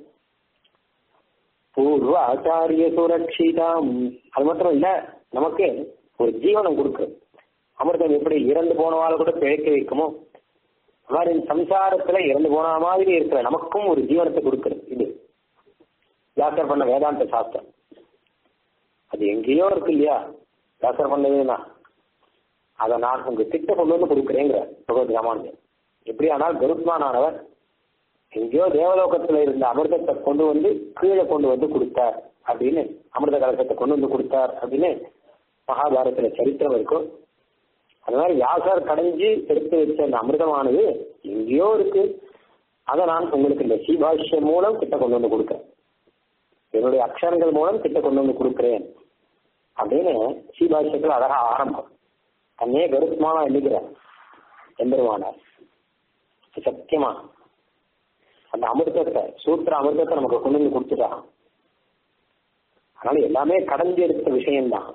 பூர்வ ஆச்சாரிய சுரட்சிதாம் அது மாத்திரம் இல்ல நமக்கு ஒரு ஜீவனம் கொடுக்கு அமிர்தம் எப்படி இறந்து போனவால கூட பிழைக்க வைக்குமோ மாதிரி சம்சாரத்துல இறந்து போன மாதிரி இருக்கிற நமக்கும் ஒரு ஜீவனத்தை கொடுக்கிறது இது வியாசர் பண்ண வேதாந்த சாஸ்திரம் அது எங்கேயோ இருக்கு இல்லையா வியாசர் பண்ணதுன்னா அதை நான் உங்க திட்ட கொண்டு வந்து கொடுக்குறேங்கிற பகவத் ராமானுஜன் எப்படி ஆனால் கருத்மானானவர் எங்கேயோ தேவலோகத்துல இருந்த அமிர்தத்தை கொண்டு வந்து கீழே கொண்டு வந்து கொடுத்தார் அப்படின்னு அமிர்த கலசத்தை கொண்டு வந்து கொடுத்தார் அப்படின்னு மகாபாரதத்துல சரித்திரம் இருக்கும் அது மாதிரி வியாசர் கடைஞ்சு எடுத்து வச்ச அந்த அமிர்தமானது எங்கேயோ இருக்கு அதை நான் உங்களுக்கு இந்த சீபாஷ்யம் மூலம் கிட்ட கொண்டு வந்து கொடுக்குறேன் என்னுடைய அக்ஷரங்கள் மூலம் கிட்ட கொண்டு வந்து கொடுக்குறேன் அப்படின்னு சீபாஷ்யத்தில் அழகா ஆரம்பம் தன்னையே கருத்மானா எண்ணிக்கிறார் எம்பெருமானார் சத்தியமா அந்த அமிர்தத்தை சூத்திர அமிர்தத்தை நமக்கு கொண்டு வந்து கொடுத்துட்டான் அதனால எல்லாமே கடந்து எடுத்த விஷயம்தான்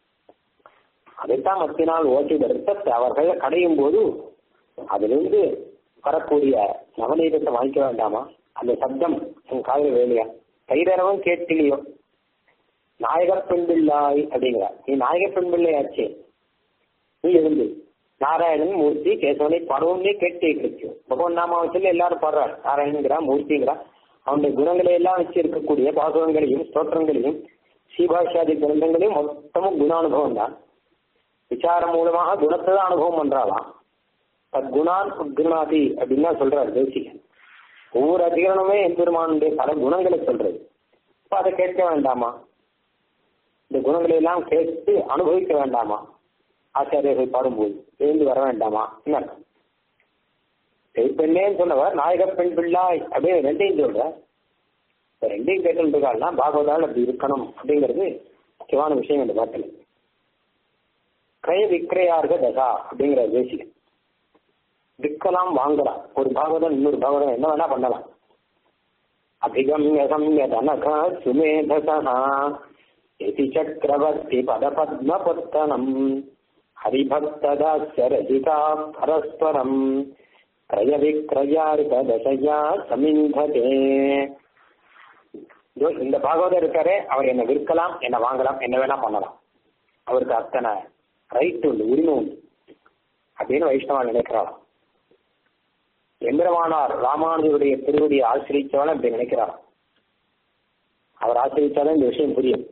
அதைத்தான் மத்தினால் ஓட்டி எடுத்த அவர்கள் கடையும் போது அதிலிருந்து வரக்கூடிய நவநீதத்தை வாங்கிக்க வேண்டாமா அந்த சப்தம் உன் காதல வேலையா கைதரவன் கேட்டிலையோ நாயகர் பெண் பிள்ளாய் அப்படிங்கிறார் நீ நாயகர் பெண் பிள்ளையாச்சே நீ இருந்து நாராயணன் மூர்த்தி கேசவனை பாடுவோம்னே கேட்டு கிடைக்கும் பகவான் நாமாவை சொல்லி எல்லாரும் பாடுறார் நாராயணங்கிறா மூர்த்திங்கிறா அவனுடைய குணங்களை எல்லாம் வச்சு இருக்கக்கூடிய பாசுரங்களையும் ஸ்தோத்திரங்களையும் சீபாஷாதி கிரந்தங்களையும் மொத்தமும் குணானுபவம் தான் விசாரம் மூலமாக குணத்தை தான் அனுபவம் பண்றாளாம் தத் குணான் உத்குணாதி அப்படின்னு தான் சொல்றாரு தேசிகன் ஒவ்வொரு அதிகரணமே எம்பெருமானுடைய பல குணங்களை சொல்றது அப்ப அதை கேட்க வேண்டாமா இந்த குணங்களை எல்லாம் கேட்டு அனுபவிக்க வேண்டாமா ஆச்சாரியர்கள் பாடும்போது எழுந்து வர வேண்டாமா என்ன பெண்ணேன்னு சொன்னவர் நாயக பெண் பிள்ளாய் அப்படின்னு ரெண்டையும் சொல்ற இந்த ரெண்டையும் கேட்டுருக்காள்னா பாகவதால் அப்படி இருக்கணும் அப்படிங்கிறது முக்கியமான விஷயம் இந்த பாட்டில் கிரய விக்கிரையார்க தசா அப்படிங்கிற தேசிகன் விற்கலாம் வாங்கலாம் ஒரு பாகவதம் இன்னொரு பாகவதம் என்ன வேணா பண்ணலாம் அபிகம்ய சம்ய தனக சுமேதசா இதி சக்கரவர்த்தி பதபத்மபத்தனம் ஹரிபக்ததாஸ்ய ரஜிதா பரஸ்பரம் கிரய விக்கிரயார்க தசையா சமிந்ததே இந்த பாகவதர் இருக்காரே அவர் என்ன விற்கலாம் என்ன வாங்கலாம் என்ன வேணா பண்ணலாம் அவருக்கு அத்தனை ரைட் உண்டு உரிமை உண்டு அப்படின்னு வைஷ்ணவா நினைக்கிறாராம் எந்திரமானார் ராமானுஜருடைய திருவடியை ஆசிரியச்சவன் அப்படி நினைக்கிறார் அவர் ஆசிரிச்சாதான் இந்த விஷயம் புரியும்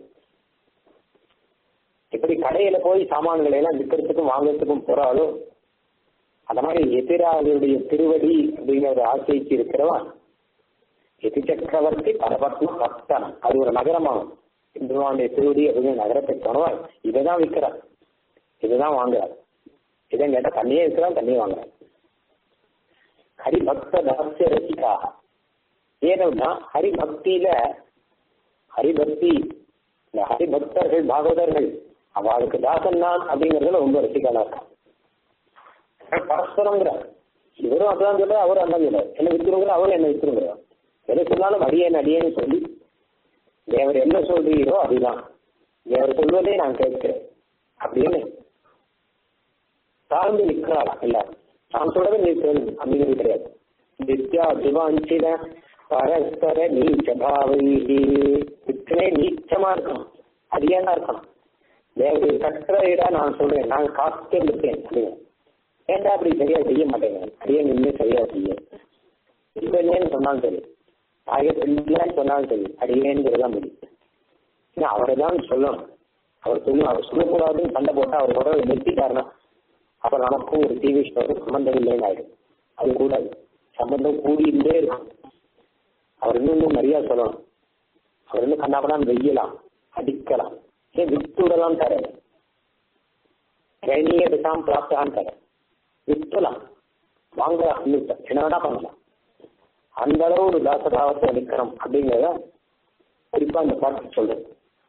எப்படி கடையில போய் சாமான்களை எல்லாம் விற்கிறதுக்கும் வாங்குறதுக்கும் போறாளோ அந்த மாதிரி எதிராளியுடைய திருவடி அப்படிங்கிற ஆசிரிச்சு இருக்கிறவன் எதி சக்கரவர்த்தி பரபத்ம பக்தனம் அது ஒரு நகரமாகும் இந்துவானுடைய திருவடி அப்படிங்கிற நகரத்தை சொன்னவன் இதை தான் விற்கிறார் இதுதான் வாங்குறார் இதை கேட்டா தண்ணியே இருக்கிறான் தண்ணியே வாங்குறார் ஹரிபக்த தாசிய ரசிக்காக ஏன்னா ஹரிபக்தியில ஹரிபக்தி இந்த ஹரிபக்தர்கள் பாகவதர்கள் அவளுக்கு தாசன் நான் அப்படிங்கறதுல ரொம்ப ரசிக்காளா இருக்கான் பரஸ்பரங்கிறார் இவரும் அதான் சொல்ல அவரும் அதான் சொல்ல என்ன வித்துருங்கிற அவரும் என்ன வித்துருங்கிறார் எதை சொன்னாலும் அடியேன் அடியேன்னு சொல்லி தேவர் என்ன சொல்றீரோ அதுதான் தேவர் சொல்வதே நான் கேட்கிறேன் அப்படின்னு சார்ந்து நிற்கிறாளா எல்லாரும் நான் சொல்றது நீ சொல்லு அப்படிங்கிறது கிடையாது நித்யா சிவாஞ்சித பரஸ்பர நீச்சபாவை விற்கனே நீச்சமா இருக்கணும் அடியானா இருக்கணும் தேவதை கற்ற இடா நான் சொல்றேன் நான் காத்து இருக்கேன் அப்படிங்க ஏன்டா அப்படி சரியா செய்ய மாட்டேங்க அடியே நின்று சரியா செய்ய இப்பன்னு சொன்னாலும் சரி ஆகிய பெண்களான்னு சொன்னாலும் சரி அடியேங்கிறதா முடியும் அவரை தான் சொல்லணும் அவர் சொல்லணும் அவர் சொல்லக்கூடாதுன்னு சண்டை போட்டா அவர் கூட நிறுத்திட்டாருன்னா அப்ப நமக்கும் ஒரு டிவி ஷோவுக்கு சம்பந்தம் இல்லைன்னு ஆயிடும் அது கூடாது சம்பந்தம் கூடியிருந்தே இருக்கும் அவர் இன்னும் இன்னும் நிறைய சொல்லணும் அவர் இன்னும் கண்ணாப்படாம வெய்யலாம் அடிக்கலாம் ஏன் விட்டு விடலாம் தர ட்ரைனிங்கே பேசாம பிராப்தான் தர விட்டுலாம் வாங்கலாம் என்ன வேணா பண்ணலாம் அந்த அளவு ஒரு தாசபாவத்தை அளிக்கணும் அப்படிங்கிறத குறிப்பா இந்த பாட்டு சொல்றது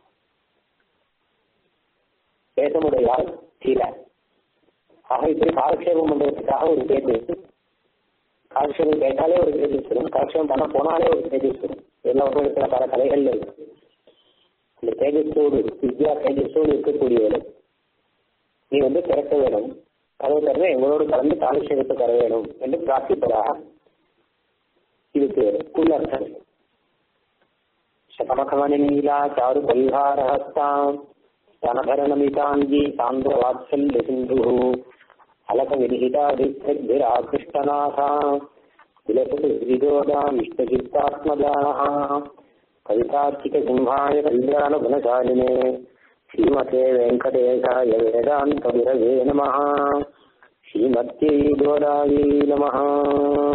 தேசமுடையால் தீர ஆக இப்படி காலக்ஷேபம் பண்றதுக்காக ஒரு தேஜஸ் காலக்ஷேபம் கேட்டாலே ஒரு தேஜஸ் வரும் காலக்ஷேபம் பண்ண போனாலே ஒரு தேஜஸ் வரும் எல்லா உலகத்துல பல கலைகள்ல இருக்கு இந்த தேஜஸோடு வித்யா தேஜஸோடு இருக்கக்கூடியவர்கள் நீ வந்து திறக்க வேணும் கதவு திறந்து எங்களோடு கலந்து காலக்ஷேபத்தை தர வேணும் என்று பிரார்த்திப்பதாக இதுக்கு உள்ள அர்த்தம் சதமகமணி நீலா சாரு பரிகாரஹஸ்தாம் स्तनभरणमिताङ्गी सान्द्रवात्सल्य सिन्धुः अलकविनिहितादिग्भिराकृष्ट श्रीमन्वेङ्कटेशमुनिकृष्णनाथा विलसतु श्रीजोदा विष्णुचित्तात्मजानः कवितार्किकसिंहाय कल्याणगुणशालिने श्रीमते वेङ्कटेशाय वेदान्तविरवे नमः श्रीमत्यै गोदायै नमः